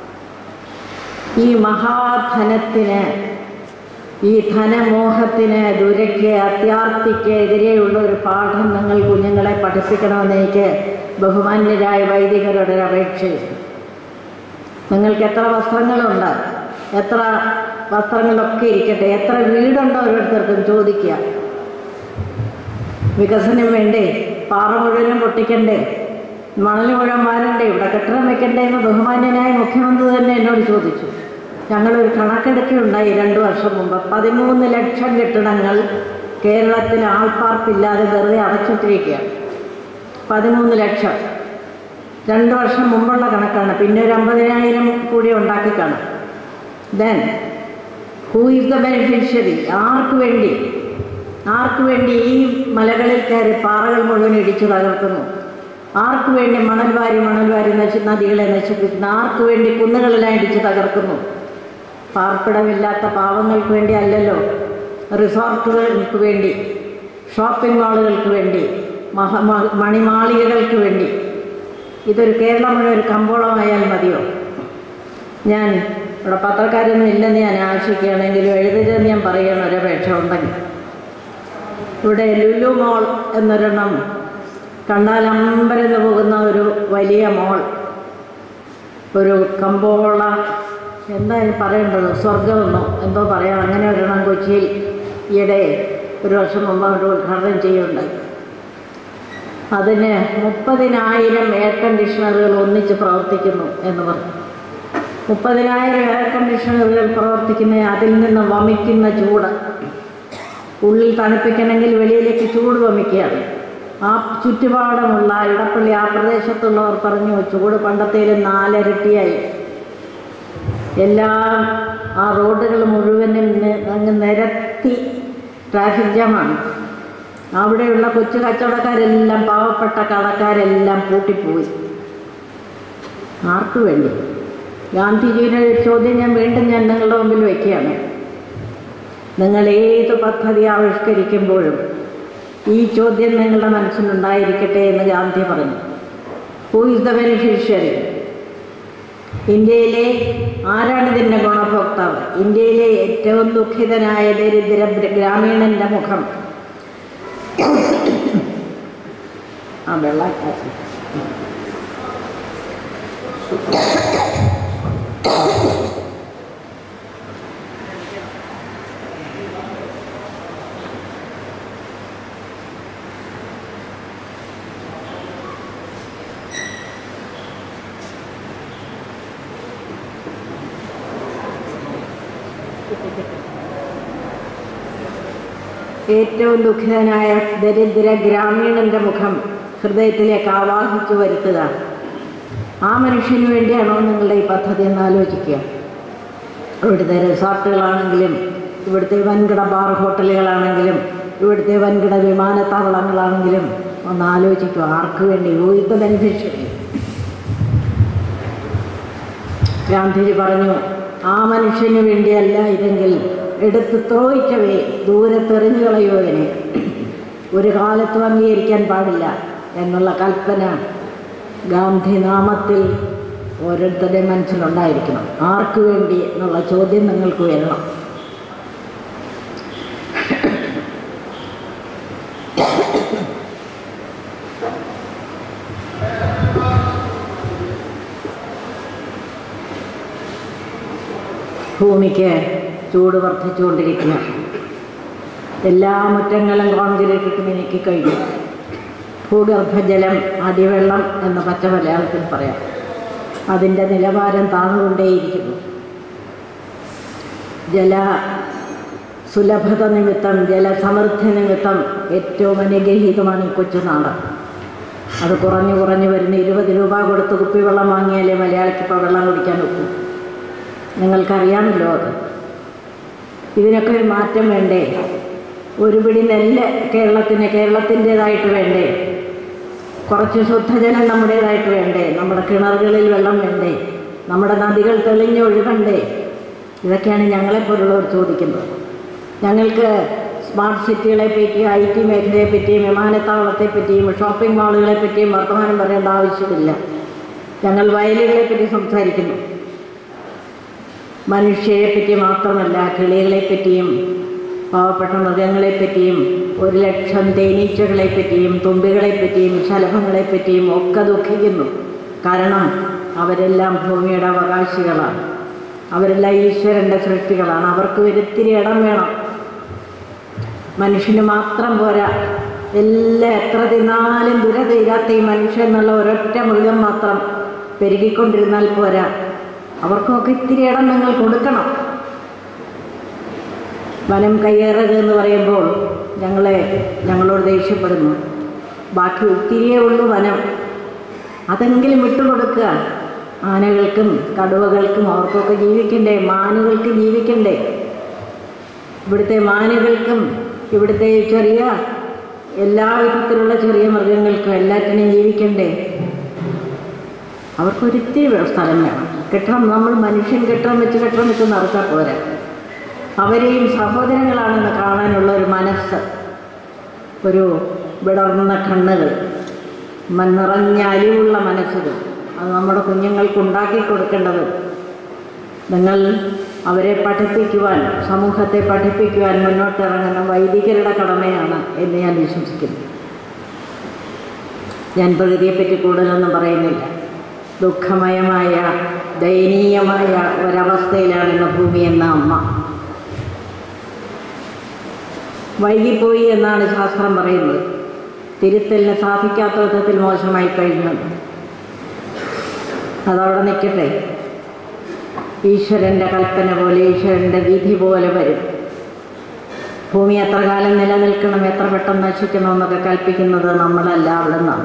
ഈ മഹാധനത്തിന് ഈ ധനമോഹത്തിന് ദുരയ്ക്ക് അത്യാർത്തിക്ക് എതിരെയുള്ള ഒരു പാഠം നിങ്ങൾ കുഞ്ഞുങ്ങളെ പഠിപ്പിക്കണമെന്ന് എനിക്ക് ബഹുമാന്യരായ വൈദികരുടെ ഒരു അപേക്ഷയുണ്ട് നിങ്ങൾക്ക് എത്ര വസ്ത്രങ്ങളുണ്ട് എത്ര വസ്ത്രങ്ങളൊക്കെ ഇരിക്കട്ടെ എത്ര വീടുണ്ടോ ഓരോരുത്തർക്കും ചോദിക്കുക വികസനം വേണ്ടേ പാറ മുഴുവനും പൊട്ടിക്കണ്ടേ മണൽ മുഴുവൻ വാരണ്ടേ ഇവിടെ കെട്ടിടം വെക്കണ്ടേ എന്ന് ബഹുമാന്യനായ മുഖ്യമന്ത്രി തന്നെ എന്നോട് ചോദിച്ചു ഞങ്ങളൊരു കണക്കെടുക്കുകയുണ്ടായി രണ്ടു വർഷം മുമ്പ് പതിമൂന്ന് ലക്ഷം കെട്ടിടങ്ങൾ കേരളത്തിൽ ആൾപ്പാർപ്പില്ലാതെ വെറുതെ അടച്ചിട്ടിരിക്കുകയാണ് പതിമൂന്ന് ലക്ഷം രണ്ട് വർഷം മുമ്പുള്ള കണക്കാണ് പിന്നെ ഒരു അമ്പതിനായിരം കൂടി ഉണ്ടാക്കി കാണാം then who is the beneficiary ആർക്ക് വേണ്ടി ആർക്ക് വേണ്ടി ഈ മലകളിൽ കയറി പാറകൾ മുഴുവൻ ഇടിച്ചു തകർക്കുന്നു ആർക്ക് വേണ്ടി മണൽ വാരി മണൽ വാരി നശി നദികളെ നശിപ്പിക്കുന്നു ആർക്ക് വേണ്ടി കുന്നുകളെല്ലാം ഇടിച്ചു തകർക്കുന്നു പാർപ്പിടമില്ലാത്ത പാവങ്ങൾക്ക് വേണ്ടി അല്ലല്ലോ റിസോർട്ടുകൾക്ക് വേണ്ടി ഷോപ്പിംഗ് മാളുകൾക്ക് വേണ്ടി മഹ മ- മണിമാളികകൾക്ക് വേണ്ടി ഇതൊരു കേരളം മുഴുവൻ ഒരു കമ്പോളമായാൽ മതിയോ ഞാൻ ഇവിടെ പത്രക്കാരൊന്നും ഇല്ലെന്ന് ഞാൻ ആശിക്കുകയാണെങ്കിലും എഴുതരുതെന്ന് ഞാൻ പറയുകയാണ് ഒരപേക്ഷ ഉണ്ടെങ്കിൽ ഇവിടെ ലുലു മോൾ എന്നൊരെണ്ണം കണ്ടാൽ അമ്പരന്ന് പോകുന്ന ഒരു വലിയ മോൾ ഒരു കമ്പോള എന്താ ഇനി പറയേണ്ടത് സ്വർഗമെന്നോ എന്തോ പറയാം അങ്ങനെ ഒരെണ്ണം കൊച്ചിയിൽ ഈയിടെ ഒരു വർഷം മുമ്പ് അവർ ഉദ്ഘാടനം ചെയ്യുന്നുണ്ടായി അതിന് മുപ്പതിനായിരം എയർ കണ്ടീഷണറുകൾ ഒന്നിച്ച് പ്രവർത്തിക്കുന്നു എന്ന് പറഞ്ഞു മുപ്പതിനായിരം എയർ കണ്ടീഷണറുകൾ പ്രവർത്തിക്കുന്ന അതിൽ നിന്ന് വമിക്കുന്ന ചൂട് ഉള്ളിൽ തണുപ്പിക്കണമെങ്കിൽ വെളിയിലേക്ക് ചൂട് വമിക്കുകയാണ് ആ ചുറ്റുപാടുമുള്ള ഇടപ്പള്ളി ആ പ്രദേശത്തുള്ളവർ പറഞ്ഞു ചൂട് പണ്ടത്തേലും നാലിരട്ടിയായി എല്ലാം ആ റോഡുകൾ മുഴുവനും നി- അങ്ങ് നിരത്തി ട്രാഫിക് ജാമാണ് അവിടെയുള്ള കൊച്ചു കച്ചവടക്കാരെല്ലാം പാവപ്പെട്ട കടക്കാരെല്ലാം പൂട്ടിപ്പോയി ആർക്കു വേണ്ടി ഗാന്ധിജിയുടെ ഒരു ചോദ്യം ഞാൻ വീണ്ടും ഞാൻ നിങ്ങളുടെ മുമ്പിൽ വയ്ക്കുകയാണ് നിങ്ങൾ ഏത് പദ്ധതി ആവിഷ്കരിക്കുമ്പോഴും ഈ ചോദ്യം നിങ്ങളുടെ മനസ്സിലുണ്ടായിരിക്കട്ടെ എന്ന് ഗാന്ധി പറഞ്ഞു ഹൂ ഇസ് ദ ബെനിഫിഷ്യറി ഇന്ത്യയിലെ ആരാണ് ഇതിൻ്റെ ഗുണഭോക്താവ് ഇന്ത്യയിലെ ഏറ്റവും ദുഃഖിതനായ ദരിദ്ര ബ്ര- ഗ്രാമീണൻ്റെ മുഖം ആ വെള്ളം ഏറ്റവും ദുഃഖിതനായ ദരിദ്ര ഗ്രാമീണന്റെ മുഖം ഹൃദയത്തിലേക്ക് ആവാഹിച്ചു വരുത്തുക ആ മനുഷ്യന് വേണ്ടിയാണോ നിങ്ങളുടെ ഈ പദ്ധതി എന്ന് ആലോചിക്കുക ഇവിടുത്തെ റിസോർട്ടുകളാണെങ്കിലും ഇവിടുത്തെ വൻകിട ബാർ ഹോട്ടലുകളാണെങ്കിലും ഇവിടുത്തെ വൻകിട വിമാനത്താവളങ്ങളാണെങ്കിലും ഒന്ന് ആലോചിക്കുക ആർക്ക് വേണ്ടി ഊഹിത ബെനിഫിഷ്യറി ഗാന്ധിജി പറഞ്ഞു ആ മനുഷ്യന് വേണ്ടിയല്ല ഇതെങ്കിൽ എടുത്ത് ത്രോയിക്കവേ ദൂരത്തെറിഞ്ഞു കളയോ അതിനെ ഒരു കാലത്തും അംഗീകരിക്കാൻ പാടില്ല എന്നുള്ള കൽപ്പന ഗാന്ധി നാമത്തിൽ ഓരോരുത്തരുടെ മനസ്സിലുണ്ടായിരിക്കണം ആർക്ക് വേണ്ടി എന്നുള്ള ചോദ്യം നിങ്ങൾക്ക് ഉയരണം ഭൂമിക്ക് ചൂട് വർദ്ധിച്ചുകൊണ്ടിരിക്കുക എല്ലാ മുറ്റങ്ങളും കോൺക്രീറ്റ് ഇട്ട് മിനുക്കി കഴിഞ്ഞു ഭൂഗർഭജലം അടിവെള്ളം എന്ന് പച്ച മലയാളത്തിൽ പറയാം അതിൻ്റെ നിലവാരം താഴ്ന്നുകൊണ്ടേയിരിക്കുന്നു ജല സുലഭത നിമിത്തം ജലസമൃദ്ധി നിമിത്തം ഏറ്റവും അനുഗ്രഹീതമാണ് ഈ കൊച്ചുനാട് അത് കുറഞ്ഞു കുറഞ്ഞു വരുന്ന ഇരുപത് രൂപ കൊടുത്ത് കുപ്പിവെള്ളം വാങ്ങിയാലേ മലയാളിക്ക് ഇപ്പോൾ വെള്ളം കുടിക്കാൻ ഒക്കും നിങ്ങൾക്കറിയാമല്ലോ അത് ഇതിനൊക്കെ ഒരു മാറ്റം വേണ്ടേ ഒരു പിടി നെല്ല് കേരളത്തിന് കേരളത്തിൻ്റേതായിട്ട് വേണ്ടേ കുറച്ച് ശുദ്ധജലം നമ്മുടേതായിട്ട് വേണ്ടേ നമ്മുടെ കിണറുകളിൽ വെള്ളം വേണ്ടേ നമ്മുടെ നദികൾ തെളിഞ്ഞൊഴുകണ്ടേ ഇതൊക്കെയാണ് ഞങ്ങളെപ്പോലുള്ളവർ ചോദിക്കുന്നത് ഞങ്ങൾക്ക് സ്മാർട്ട് സിറ്റികളെ പറ്റിയും ഐ ടി മേഖലയെ പറ്റിയും വിമാനത്താവളത്തെ പറ്റിയും ഷോപ്പിംഗ് മാളുകളെ പറ്റിയും വർത്തമാനം പറയേണ്ട ആവശ്യമില്ല ഞങ്ങൾ വയലുകളെ പറ്റി സംസാരിക്കുന്നു മനുഷ്യരെ പറ്റി മാത്രമല്ല കിളികളെ പറ്റിയും പാവപ്പെട്ട മൃഗങ്ങളെ പറ്റിയും ഒരു ലക്ഷം തേനീച്ചകളെ പറ്റിയും തുമ്പികളെ പറ്റിയും ശലഭങ്ങളെ പറ്റിയും ഒക്കെ ദുഃഖിക്കുന്നു കാരണം അവരെല്ലാം ഭൂമിയുടെ അവകാശികളാണ് അവരെല്ലാം ഈശ്വരൻ്റെ സൃഷ്ടികളാണ് അവർക്ക് ഒരിത്തിരി ഇടം വേണം മനുഷ്യന് മാത്രം പോരാ എല്ലാം എത്ര തിന്നാലും ദുര തീരാത്ത ഈ മനുഷ്യൻ എന്നുള്ള ഒരൊറ്റ മൃഗം മാത്രം പെരുകിക്കൊണ്ടിരുന്നാൽ പോരാ അവർക്കൊക്കെ ഇത്തിരി ഇടം നിങ്ങൾ കൊടുക്കണം വനം കയ്യേറുക എന്ന് പറയുമ്പോൾ ഞങ്ങളെ ഞങ്ങളോട് ദേഷ്യപ്പെടുന്നു ബാക്കി ഒത്തിരിയേ ഉള്ളൂ വനം അതെങ്കിലും വിട്ടുകൊടുക്കുക ആനകൾക്കും കടുവകൾക്കും അവർക്കൊക്കെ ജീവിക്കണ്ടേ മാനുകൾക്ക് ജീവിക്കണ്ടേ ഇവിടുത്തെ മാനുകൾക്കും ഇവിടുത്തെ ചെറിയ എല്ലാ വിധത്തിലുള്ള ചെറിയ മൃഗങ്ങൾക്കും എല്ലാറ്റിനും ജീവിക്കണ്ടേ അവർക്കൊരിത്തിരി സ്ഥലം വേണം കെട്ടിടം നമ്മൾ മനുഷ്യൻ കെട്ടിടം വെച്ച് കെട്ടിടം വെച്ച് നടത്താൻ പോരാ അവരെയും സഹോദരങ്ങളാണെന്ന് കാണാനുള്ള ഒരു മനസ്സ് ഒരു വിടർന്ന കണ്ണുകൾ മ- നിറഞ്ഞ അലിവുള്ള മനസ്സുകൾ അത് നമ്മുടെ കുഞ്ഞുങ്ങൾക്ക് ഉണ്ടാക്കി കൊടുക്കേണ്ടത് നിങ്ങൾ അവരെ പഠിപ്പിക്കുവാൻ സമൂഹത്തെ പഠിപ്പിക്കുവാൻ മുന്നോട്ടിറങ്ങുന്ന വൈദികരുടെ കടമയാണ് എന്ന് ഞാൻ വിശ്വസിക്കുന്നു ഞാൻ പ്രകൃതിയെപ്പറ്റി കൂടുതലൊന്നും പറയുന്നില്ല ദുഃഖമയമായ ദയനീയമായ ഒരവസ്ഥയിലാണ് ഇന്ന് ഭൂമി എന്ന അമ്മ വൈകിപ്പോയി എന്നാണ് ശാസ്ത്രം പറയുന്നത് തിരുത്തലിന് സാധിക്കാത്ത വിധത്തിൽ മോശമായി കഴിഞ്ഞു അതവിടെ നിൽക്കട്ടെ ഈശ്വരൻ്റെ കൽപ്പന പോലെ ഈശ്വരൻ്റെ വിധി പോലെ വരും ഭൂമി എത്ര കാലം നിലനിൽക്കണം എത്ര പെട്ടെന്ന് നശിക്കണമെന്നൊക്കെ കൽപ്പിക്കുന്നത് നമ്മളല്ല അവിടെ നിന്നാണ്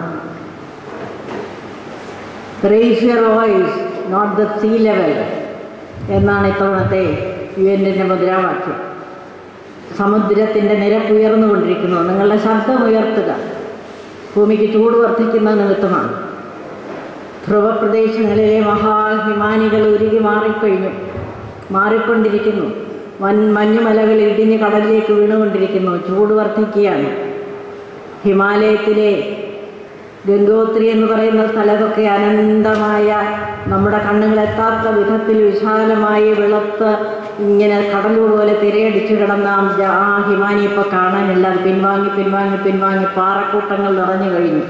raise your voice not the sea level എന്നാണ് ഇത്തവണത്തെ യു എൻ്റെ മുദ്രാവാക്യം സമുദ്രത്തിൻ്റെ നിരപ്പ് ഉയർന്നുകൊണ്ടിരിക്കുന്നു നിങ്ങളുടെ ശബ്ദം ഉയർത്തുക ഭൂമിക്ക് ചൂട് വർദ്ധിക്കുന്ന നിമിത്തമാണ് ധ്രുവപ്രദേശങ്ങളിലെ മഹാഹിമാനികൾ ഉരുകി മാറിക്കഴിഞ്ഞു മാറിക്കൊണ്ടിരിക്കുന്നു വൻ മഞ്ഞുമലകൾ ഇടിഞ്ഞ് കടലിലേക്ക് വീണുകൊണ്ടിരിക്കുന്നു ചൂട് വർദ്ധിക്കുകയാണ് ഹിമാലയത്തിലെ ഗംഗോത്രി എന്ന് പറയുന്ന സ്ഥലത്തൊക്കെ അനന്തമായ നമ്മുടെ കണ്ണുകളെത്താത്ത വിധത്തിൽ വിശാലമായി വെളുത്ത് ഇങ്ങനെ കടലു പോലെ തിരയടിച്ചു കിടന്ന ആ ജ- ആ ഹിമാനി ഇപ്പോൾ കാണാനില്ല അത് പിൻവാങ്ങി പിൻവാങ്ങി പിൻവാങ്ങി പാറക്കൂട്ടങ്ങൾ നിറഞ്ഞു കഴിഞ്ഞു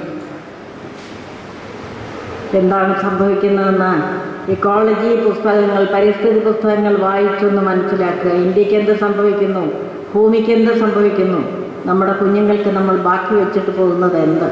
എന്താണ് സംഭവിക്കുന്നതെന്ന് ഇക്കോളജി പുസ്തകങ്ങൾ പരിസ്ഥിതി പുസ്തകങ്ങൾ വായിച്ചൊന്ന് മനസ്സിലാക്കുക ഇന്ത്യക്ക് എന്ത് സംഭവിക്കുന്നു ഭൂമിക്ക് എന്ത് സംഭവിക്കുന്നു നമ്മുടെ കുഞ്ഞുങ്ങൾക്ക് നമ്മൾ ബാക്കി വെച്ചിട്ട് പോകുന്നത് എന്ത്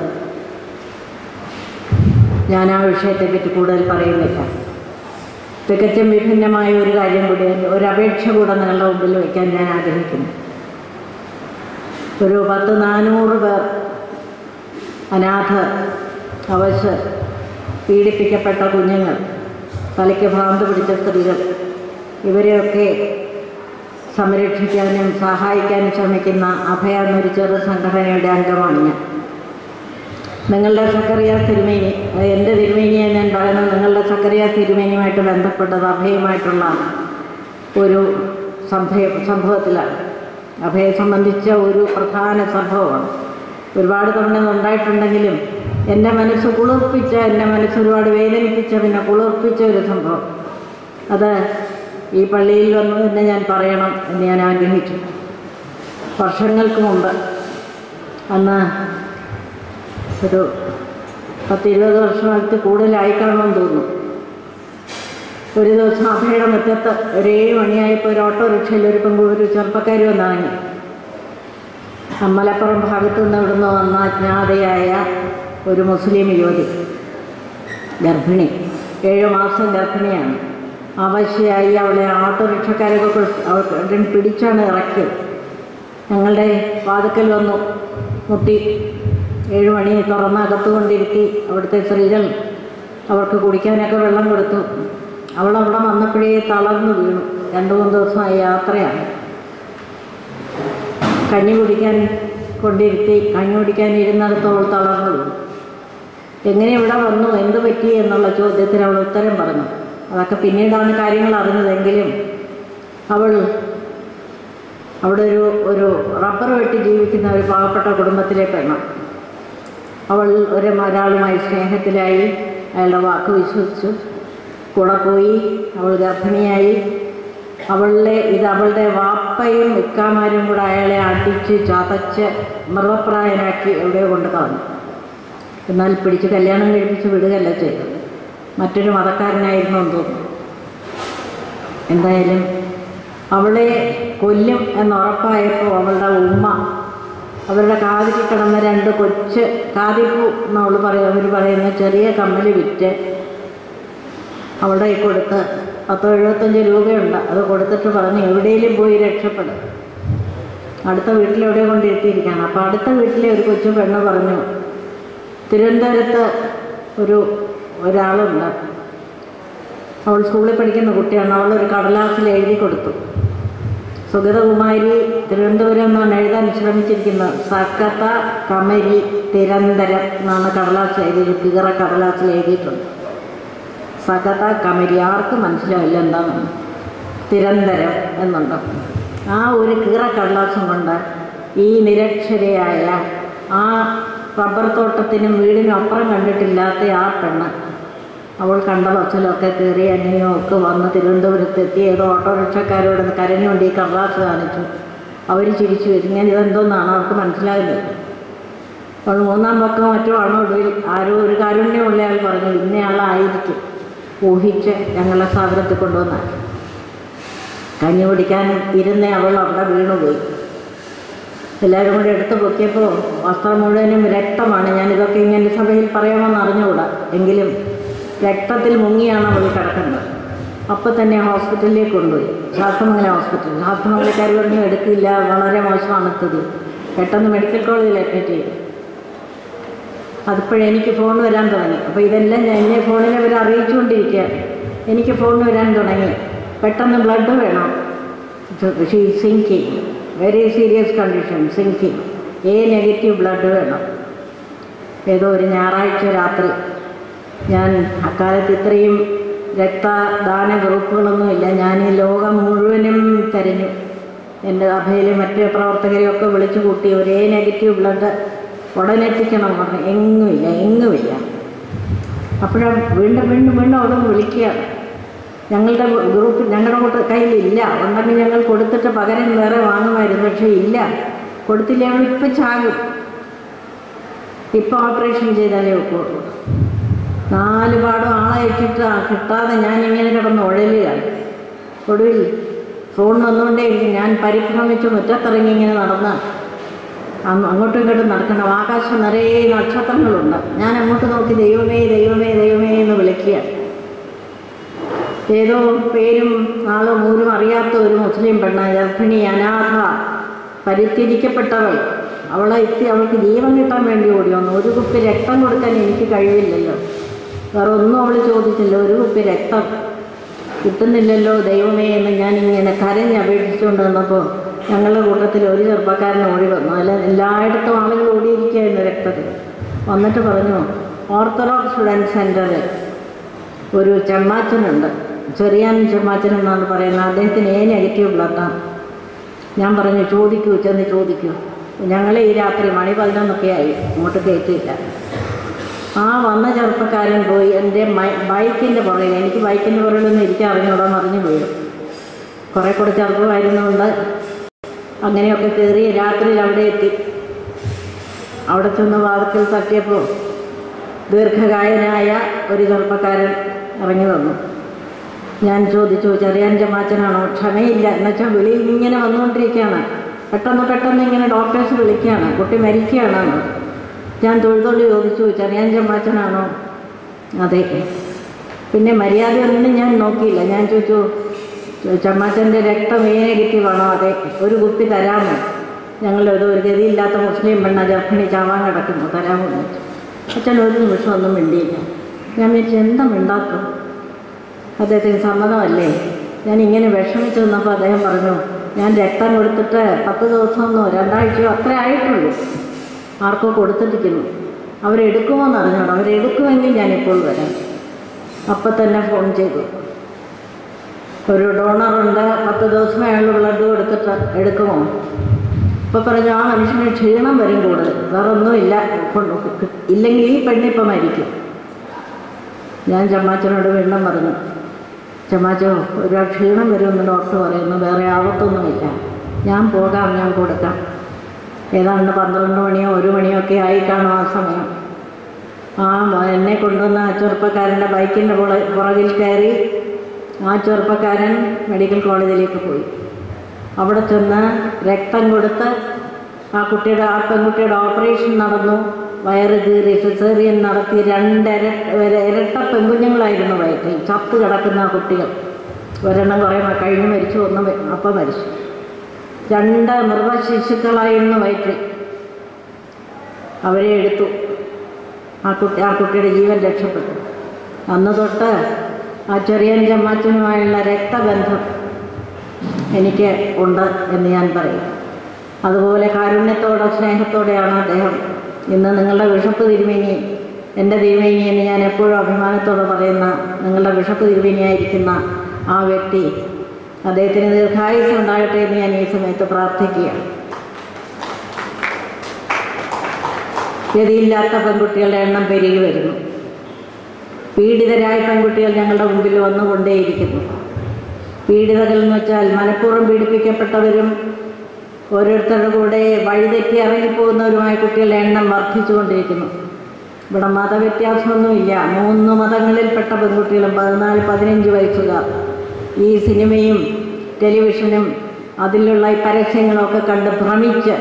ഞാൻ ആ വിഷയത്തെപ്പറ്റി കൂടുതൽ പറയുന്നില്ല തികച്ചും വിഭിന്നമായ ഒരു കാര്യം കൂടി ഒരു അപേക്ഷ കൂടെ നിങ്ങളുടെ മുമ്പിൽ വയ്ക്കാൻ ഞാൻ ആഗ്രഹിക്കുന്നു ഒരു പത്ത് നാനൂറ് പേർ അനാഥ അവശ പീഡിപ്പിക്കപ്പെട്ട കുഞ്ഞുങ്ങൾ തലയ്ക്ക് ഭ്രാന്ത് പിടിച്ച സ്ത്രീകൾ ഇവരെയൊക്കെ സംരക്ഷിക്കാനും സഹായിക്കാനും ശ്രമിക്കുന്ന അഭയ എന്നൊരു ചെറു സംഘടനയുടെ അംഗമാണ് ഞാൻ നിങ്ങളുടെ സക്കറിയ തിരുമേനി അത് എൻ്റെ തിരുമേനിയെ ഞാൻ പറയുന്നത് നിങ്ങളുടെ സക്കറിയ തിരുമേനിയുമായിട്ട് ബന്ധപ്പെട്ടത് അഭയമായിട്ടുള്ള ഒരു സംഭവ സംഭവത്തിലാണ് അഭയെ സംബന്ധിച്ച ഒരു പ്രധാന സംഭവമാണ് ഒരുപാട് തവണ ഇത് ഉണ്ടായിട്ടുണ്ടെങ്കിലും എൻ്റെ മനസ്സ് കുളിർപ്പിച്ച എൻ്റെ മനസ്സ് ഒരുപാട് വേദനിപ്പിച്ച പിന്നെ കുളിർപ്പിച്ച ഒരു സംഭവം അത് ഈ പള്ളിയിൽ വന്ന് തന്നെ ഞാൻ പറയണം എന്ന് ഞാൻ ആഗ്രഹിച്ചു വർഷങ്ങൾക്ക് മുമ്പ് അന്ന് ഒരു പത്തിരുപത് വർഷമായിട്ട് കൂടുതലായി കാണുമെന്ന് തോന്നുന്നു ഒരു ദിവസം അഭയുടെ മുറ്റത്ത് ഒരു ഏഴ് മണിയായപ്പോൾ ഒരു ഓട്ടോറിക്ഷയിൽ ഒരു പെൺകു ഒരു ചെറുപ്പക്കാരി വന്നിറങ്ങി മലപ്പുറം ഭാഗത്തു നിന്ന് ഇവിടുന്ന് വന്ന അജ്ഞാതയായ ഒരു മുസ്ലിം യുവതി ഗർഭിണി ഏഴ് മാസം ഗർഭിണിയാണ് അവശയായി അവളെ ഓട്ടോറിക്ഷക്കാരൊക്കെ കൊടു- അവൾക്ക് പിടിച്ചാണ് ഇറക്കിയത് ഞങ്ങളുടെ വാതുക്കൽ വന്നു മുട്ടി ഏഴ് മണി തുറന്നകത്ത് കൊണ്ടിരുത്തി അവിടുത്തെ സ്ത്രീകൾ അവർക്ക് കുടിക്കാനൊക്കെ വെള്ളം കൊടുത്തു അവൾ അവിടെ വന്നപ്പോഴേ തളർന്നു വീണു രണ്ട് മൂന്ന് ദിവസമായി യാത്രയാണ് കഞ്ഞി കുടിക്കാൻ കൊണ്ടിരുത്തി കഞ്ഞി കുടിക്കാൻ ഇരുന്നിടത്ത് അവൾ തളർന്നു വീണു എങ്ങനെ ഇവിടെ വന്നു എന്ത് പറ്റി എന്നുള്ള ചോദ്യത്തിന് അവൾ ഉത്തരം പറഞ്ഞു അതൊക്കെ പിന്നീടാണ് കാര്യങ്ങൾ അറിഞ്ഞതെങ്കിലും അവൾ അവിടെ ഒരു ഒരു റബ്ബർ വെട്ടി ജീവിക്കുന്ന ഒരു പാവപ്പെട്ട കുടുംബത്തിലെ പെണ്ണ് അവൾ ഒരു ഒരാളുമായി സ്നേഹത്തിലായി അയാളുടെ വാക്ക് വിശ്വസിച്ചു കൂടെ പോയി അവൾ ഗർഭിണിയായി അവളുടെ ഇത് അവളുടെ വാപ്പയും ഇക്കാമാരും കൂടെ അയാളെ അടിച്ച് ചതച്ച് മൃതപ്രായനാക്കി എവിടെയോ കൊണ്ട് കളഞ്ഞു എന്നാൽ പിടിച്ച് കല്യാണം കഴിപ്പിച്ച് വിടുകയല്ല ചെയ്തത് മറ്റൊരു മതക്കാരനായിരുന്നു എന്ന് തോന്നുന്നു എന്തായാലും അവളെ കൊല്ലും എന്നുറപ്പായപ്പോൾ അവളുടെ ഉമ്മ അവരുടെ കാതിൽ കിടന്ന രണ്ട് കൊച്ച് കാതിപ്പൂ എന്നവൾ പറയും അവർ പറയുന്ന ചെറിയ കമ്മൽ വിറ്റ് അവളുടെ കയ്യിൽ കൊടുത്ത് പത്തോ എഴുപത്തഞ്ച് രൂപയുണ്ട് അത് കൊടുത്തിട്ട് പറഞ്ഞ് എവിടെയെങ്കിലും പോയി രക്ഷപ്പെടും അടുത്ത വീട്ടിലെവിടെ കൊണ്ടിരുത്തിയിരിക്കുകയാണ് അപ്പോൾ അടുത്ത വീട്ടിലെ ഒരു കൊച്ചു പെണ്ണ് പറഞ്ഞു തിരുവനന്തപുരത്ത് ഒരു ഒരാളുണ്ട് അവൾ സ്കൂളിൽ പഠിക്കുന്ന കുട്ടിയാണ് അവൾ ഒരു കടലാസിൽ എഴുതി കൊടുത്തു സുഗതകുമാരി തിരുവനന്തപുരം എന്നാണ് എഴുതാൻ ശ്രമിച്ചിരിക്കുന്നത് സക്കത്ത കമരി തിരന്തരം എന്നാണ് കടലാസ് എഴുതി കീറ കടലാസിൽ എഴുതിയിട്ടുണ്ട് സകത കമരി ആർക്കും മനസ്സിലാവില്ല എന്താണെന്ന് തിരന്തരം എന്നുണ്ട് ആ ഒരു കീറ കടലാസം കൊണ്ട് ഈ നിരക്ഷരയായ ആ റബ്ബർ തോട്ടത്തിനും വീടിനും അപ്പുറം കണ്ടിട്ടില്ലാത്ത ആ പെണ്ണ് അവൾ കണ്ട ബസ്സിലൊക്കെ കയറി എന്നെയോ ഒക്കെ വന്ന് തിരുവനന്തപുരത്തെത്തി ഏതോ ഓട്ടോറിക്ഷക്കാരോട് കരഞ്ഞുകൊണ്ട് ഈ കടലാസ് കാണിച്ചു അവർ ചിരിച്ചു വരും ഞാൻ ഇതെന്തോന്നാണ് അവർക്ക് മനസ്സിലാകുന്നത് അപ്പോൾ മൂന്നാം പക്കം മറ്റോ ആണോ ഒടുവിൽ ആരോ ഒരു കാരുണ്യമുള്ള ആൾ പറഞ്ഞു ഇന്നയാളായിരിക്കും ഊഹിച്ച് ഞങ്ങളെ സാഗരത്തിൽ കൊണ്ടുവന്നാക്കി കഞ്ഞി കുടിക്കാൻ ഇരുന്ന അവൾ അവിടെ വീണുപോയി എല്ലാവരും കൂടി എടുത്ത് പൊക്കിയപ്പോൾ വസ്ത്രം മുഴുവനും രക്തമാണ് ഞാനിതൊക്കെ ഇങ്ങനെ സഭയിൽ പറയാമെന്ന് അറിഞ്ഞുകൂടാ എങ്കിലും രക്തത്തിൽ മുങ്ങിയാണ് അവൾ കിടക്കുന്നത് അപ്പോൾ തന്നെ ഹോസ്പിറ്റലിലേക്ക് കൊണ്ടുപോയി ശാസ്ത്രമംഗല ഹോസ്പിറ്റൽ ശാസ്ത്രമംഗലക്കാർ പറഞ്ഞു എടുക്കില്ല വളരെ മോശമാണ് സ്ഥിതി പെട്ടെന്ന് മെഡിക്കൽ കോളേജിൽ അഡ്മിറ്റ് ചെയ്തു അതിപ്പോഴേ എനിക്ക് ഫോൺ വരാൻ തുടങ്ങി അപ്പോൾ ഇതെല്ലാം ഞാൻ എന്നെ ഫോണിൽ അവർ അറിയിച്ചുകൊണ്ടിരിക്കുക എനിക്ക് ഫോൺ വരാൻ തുടങ്ങി പെട്ടെന്ന് ബ്ലഡ് വേണം sinking very serious condition sinking A negative blood വേണം ഏതോ ഒരു ഞായറാഴ്ച രാത്രി ഞാൻ അക്കാലത്ത് ഇത്രയും രക്തദാന ഗ്രൂപ്പുകളൊന്നുമില്ല ഞാൻ ഈ ലോകം മുഴുവനും തിരഞ്ഞു എൻ്റെ അഭയിലെ മറ്റ് പ്രവർത്തകരെയൊക്കെ വിളിച്ചു കൂട്ടി ഒരേ നെഗറ്റീവ് ബ്ലഡ് ഉടനെ എത്തിക്കണം പറഞ്ഞു എങ്ങുമില്ല എങ്ങുമില്ല അപ്പോഴും വീണ്ടും വീണ്ടും വീണ്ടും അവിടെ വിളിക്കുകയാണ് ഞങ്ങളുടെ ഗ്രൂപ്പ് ഞങ്ങളുടെ കൂട്ട് കയ്യിലില്ല ഉണ്ടെങ്കിൽ ഞങ്ങൾ കൊടുത്തിട്ട് പകരം വേറെ വാങ്ങുമായിരുന്നു പക്ഷേ ഇല്ല കൊടുത്തില്ല ഞങ്ങൾ ഇപ്പം ചാകും ഇപ്പം ഓപ്പറേഷൻ ചെയ്താലേ ഒക്കുള്ളൂ നാല് പാടും ആളെ വെച്ചിട്ട് കിട്ടാതെ ഞാൻ ഇങ്ങനെ കിടന്ന് ഉഴലുകയാണ് ഒടുവിൽ ഫോൺ വന്നുകൊണ്ടേ ഞാൻ പരിഭ്രമിച്ച് മുറ്റത്തിറങ്ങി ഇങ്ങനെ നടന്ന് അങ്ങ് അങ്ങോട്ടും ഇങ്ങോട്ടും നടക്കണം ആകാശം നിറയെ നക്ഷത്രങ്ങളുണ്ട് ഞാൻ അങ്ങോട്ട് നോക്കി ദൈവമേ ദൈവമേ ദൈവമേ എന്ന് വിളിക്കുകയാണ് ഏതോ പേരും നാളും ഊരും അറിയാത്ത ഒരു മുസ്ലിം പെണ്ണ് ഗർഭിണി അനാഥ പരിത്യജിക്കപ്പെട്ടവൾ അവളെ എത്തി അവൾക്ക് ജീവൻ കിട്ടാൻ വേണ്ടി ഓടി വന്നു ഒരു കുപ്പി രക്തം കൊടുക്കാൻ എനിക്ക് കഴിവില്ലല്ലോ വേറെ ഒന്നും അവൾ ചോദിച്ചില്ല ഒരു കുപ്പി രക്തം കിട്ടുന്നില്ലല്ലോ ദൈവമേ എന്ന് ഞാൻ ഇങ്ങനെ കരഞ്ഞ് അപേക്ഷിച്ചുകൊണ്ട് വന്നപ്പോൾ ഞങ്ങളുടെ കൂട്ടത്തിൽ ഒരു ചെറുപ്പക്കാരൻ ഓടി വന്നു അല്ല എല്ലായിടത്തും ആളുകൾ ഓടിയിരിക്കുകയായിരുന്നു രക്തത്തിൽ വന്നിട്ട് പറഞ്ഞു ഓർത്തഡോക്സ് സ്റ്റുഡൻറ് സെൻറ്ററിൽ ഒരു ചെമ്മാച്ചനുണ്ട് ചെറിയാൻ ചെമ്മാച്ചൻ എന്നാണ് പറയുന്നത് അദ്ദേഹത്തിന് എ നെഗറ്റീവ് ബ്ലഡാണ് ഞാൻ പറഞ്ഞു ചോദിക്കൂ ചെന്ന് ചോദിക്കൂ ഞങ്ങൾ ഈ രാത്രി മണി പതിനൊന്നൊക്കെ ആയി അങ്ങോട്ട് കയറ്റിയില്ല ആ വന്ന ചെറുപ്പക്കാരൻ പോയി എൻ്റെ ബൈക്കിൻ്റെ പുറകിൽ എനിക്ക് ബൈക്കിൻ്റെ പുറകിലൊന്നും ഇരിക്കാൻ അറിഞ്ഞൂടാ മറിഞ്ഞു വീഴും കുറേ കൂടെ ചെറുപ്പമായിരുന്നുകൊണ്ട് അങ്ങനെയൊക്കെ കയറി രാത്രിയിൽ അവിടെ എത്തി അവിടെ ചെന്ന് വാതിക്കൽ തട്ടിയപ്പോൾ ദീർഘകായനായ ഒരു ചെറുപ്പക്കാരൻ ഇറങ്ങി വന്നു ഞാൻ ചോദിച്ചു ചെറിയാൻ ജമാച്ചനാണോ ക്ഷമയില്ല എന്നുവെച്ചാൽ വിളി ഇങ്ങനെ വന്നുകൊണ്ടിരിക്കുകയാണ് പെട്ടെന്ന് പെട്ടെന്ന് ഇങ്ങനെ ഡോക്ടേഴ്സ് വിളിക്കുകയാണ് കുട്ടി മരിക്കുകയാണെന്ന് ഞാൻ തൊഴുതൊള്ളി ചോദിച്ചു ചെറിയാൻ ജമാച്ചനാണോ അതെ പിന്നെ മര്യാദ ഒന്നും ഞാൻ നോക്കിയില്ല ഞാൻ ചോദിച്ചു ചമ്മാച്ചൻ്റെ രക്തം ഏ നെഗറ്റീവാണോ അതെ ഒരു കുപ്പി തരാമോ ഞങ്ങളൊരു ഒരു ഗതിയില്ലാത്ത മുസ്ലിം പെണ്ണ ഗർഭിണി ചാവാൻ കിടക്കുന്നു തരാമോ എന്ന് ചോദിച്ചു അച്ഛൻ ഒരു നിമിഷം ഒന്നും മിണ്ടിയില്ല ഞാൻ വിചാരിച്ചു എന്താ മിണ്ടാത്തു അദ്ദേഹത്തിന് സമ്മതമല്ലേ ഞാൻ ഇങ്ങനെ വിഷമിച്ച് നിന്നപ്പോൾ അദ്ദേഹം പറഞ്ഞു ഞാൻ രക്തം കൊടുത്തിട്ട് പത്ത് ദിവസമൊന്നോ രണ്ടാഴ്ചയോ അത്ര ആയിട്ടുള്ളൂ ആർക്കോ കൊടുത്തിരിക്കുന്നു അവരെടുക്കുമോ എന്ന് അറിഞ്ഞോളൂ അവരെടുക്കുമെങ്കിൽ ഞാനിപ്പോൾ വരാം അപ്പം തന്നെ ഫോൺ ചെയ്തു ഒരു ഡോണറുണ്ട് പത്ത് ദിവസമേ അയാൾ ബ്ലഡ് കൊടുത്തിട്ട് എടുക്കുമോ ഇപ്പോൾ പറഞ്ഞു ആ മനുഷ്യന് ക്ഷീണം വരും കൂടുതൽ വേറെ ഒന്നുമില്ല കൊണ്ട് ഇല്ലെങ്കിൽ ഈ പെണ്ണിപ്പം മരിക്കും ഞാൻ ചമ്മാച്ചനോട് വീണ്ടും പറഞ്ഞു ചമ്മാച്ചോ ഒരു ക്ഷീണം വരുമെന്ന് ഡോക്ടർ പറയുന്നു വേറെ ആവത്തൊന്നുമില്ല ഞാൻ പോകാം ഞാൻ കൊടുക്കാം ഏതാണ്ട് പന്ത്രണ്ട് മണിയോ ഒരു മണിയോ ഒക്കെ ആയി കാണും ആ സമയം ആ മ- എന്നെ കൊണ്ടുവന്ന ആ ചെറുപ്പക്കാരൻ്റെ ബൈക്കിൻ്റെ പുറ പുറകിൽ കയറി ആ ചെറുപ്പക്കാരൻ മെഡിക്കൽ കോളേജിലേക്ക് പോയി അവിടെ ചെന്ന് രക്തം കൊടുത്ത് ആ കുട്ടിയുടെ ആ പെൺകുട്ടിയുടെ ഓപ്പറേഷൻ നടന്നു വയറ് കീറി സിസേറിയൻ നടത്തി രണ്ട് ഇര- ഒരു ഇരട്ട പെൺകുഞ്ഞുങ്ങളായിരുന്നു വയറ്റിൽ ചത്ത് കിടക്കുന്ന ആ കുട്ടികൾ ഒരെണ്ണം കുറേ മ- കഴിഞ്ഞ് മരിച്ചു ഒന്ന് മ- അപ്പം മരിച്ചു രണ്ട് മൃഗശിശുക്കളായിരുന്നു വയറ്റിൽ അവരെ എടുത്തു ആ കുട്ടി ആ കുട്ടിയുടെ ജീവൻ രക്ഷപ്പെട്ടു അന്ന് തൊട്ട് ആ ചെറിയൻ ചമ്മാച്ചനുമായുള്ള രക്തബന്ധം എനിക്ക് ഉണ്ട് എന്ന് ഞാൻ പറയും അതുപോലെ കാരുണ്യത്തോടെ സ്നേഹത്തോടെയാണ് അദ്ദേഹം ഇന്ന് നിങ്ങളുടെ ബിഷപ്പ് തിരുമേനി എൻ്റെ തിരുമേനി എന്ന് ഞാൻ എപ്പോഴും അഭിമാനത്തോടെ പറയുന്ന നിങ്ങളുടെ ബിഷപ്പ് തിരുമേനിയായിരിക്കുന്ന ആ വ്യക്തി അദ്ദേഹത്തിന് ദീർഘായുസ് ഉണ്ടാകട്ടെ എന്ന് ഞാൻ ഈ സമയത്ത് പ്രാർത്ഥിക്കുകയാണ് ഗതിയില്ലാത്ത പെൺകുട്ടികളുടെ എണ്ണം പെരുകി വരുന്നു പീഡിതരായ പെൺകുട്ടികൾ ഞങ്ങളുടെ മുമ്പിൽ വന്നുകൊണ്ടേയിരിക്കുന്നു പീഡിതകൾ എന്ന് വെച്ചാൽ മനഃപൂർവ്വം പീഡിപ്പിക്കപ്പെട്ടവരും ഓരോരുത്തരുടെ കൂടെ വഴിതെറ്റി ഇറങ്ങിപ്പോകുന്നവരുമായ കുട്ടികളുടെ എണ്ണം വർദ്ധിച്ചുകൊണ്ടിരിക്കുന്നു ഇവിടെ മതവ്യത്യാസമൊന്നുമില്ല മൂന്ന് മതങ്ങളിൽപ്പെട്ട പെൺകുട്ടികളും പതിനാല് പതിനഞ്ച് വയസ്സുകാർ ഈ സിനിമയും ടെലിവിഷനും അതിലുള്ള ഈ പരസ്യങ്ങളൊക്കെ കണ്ട് ഭ്രമിച്ച്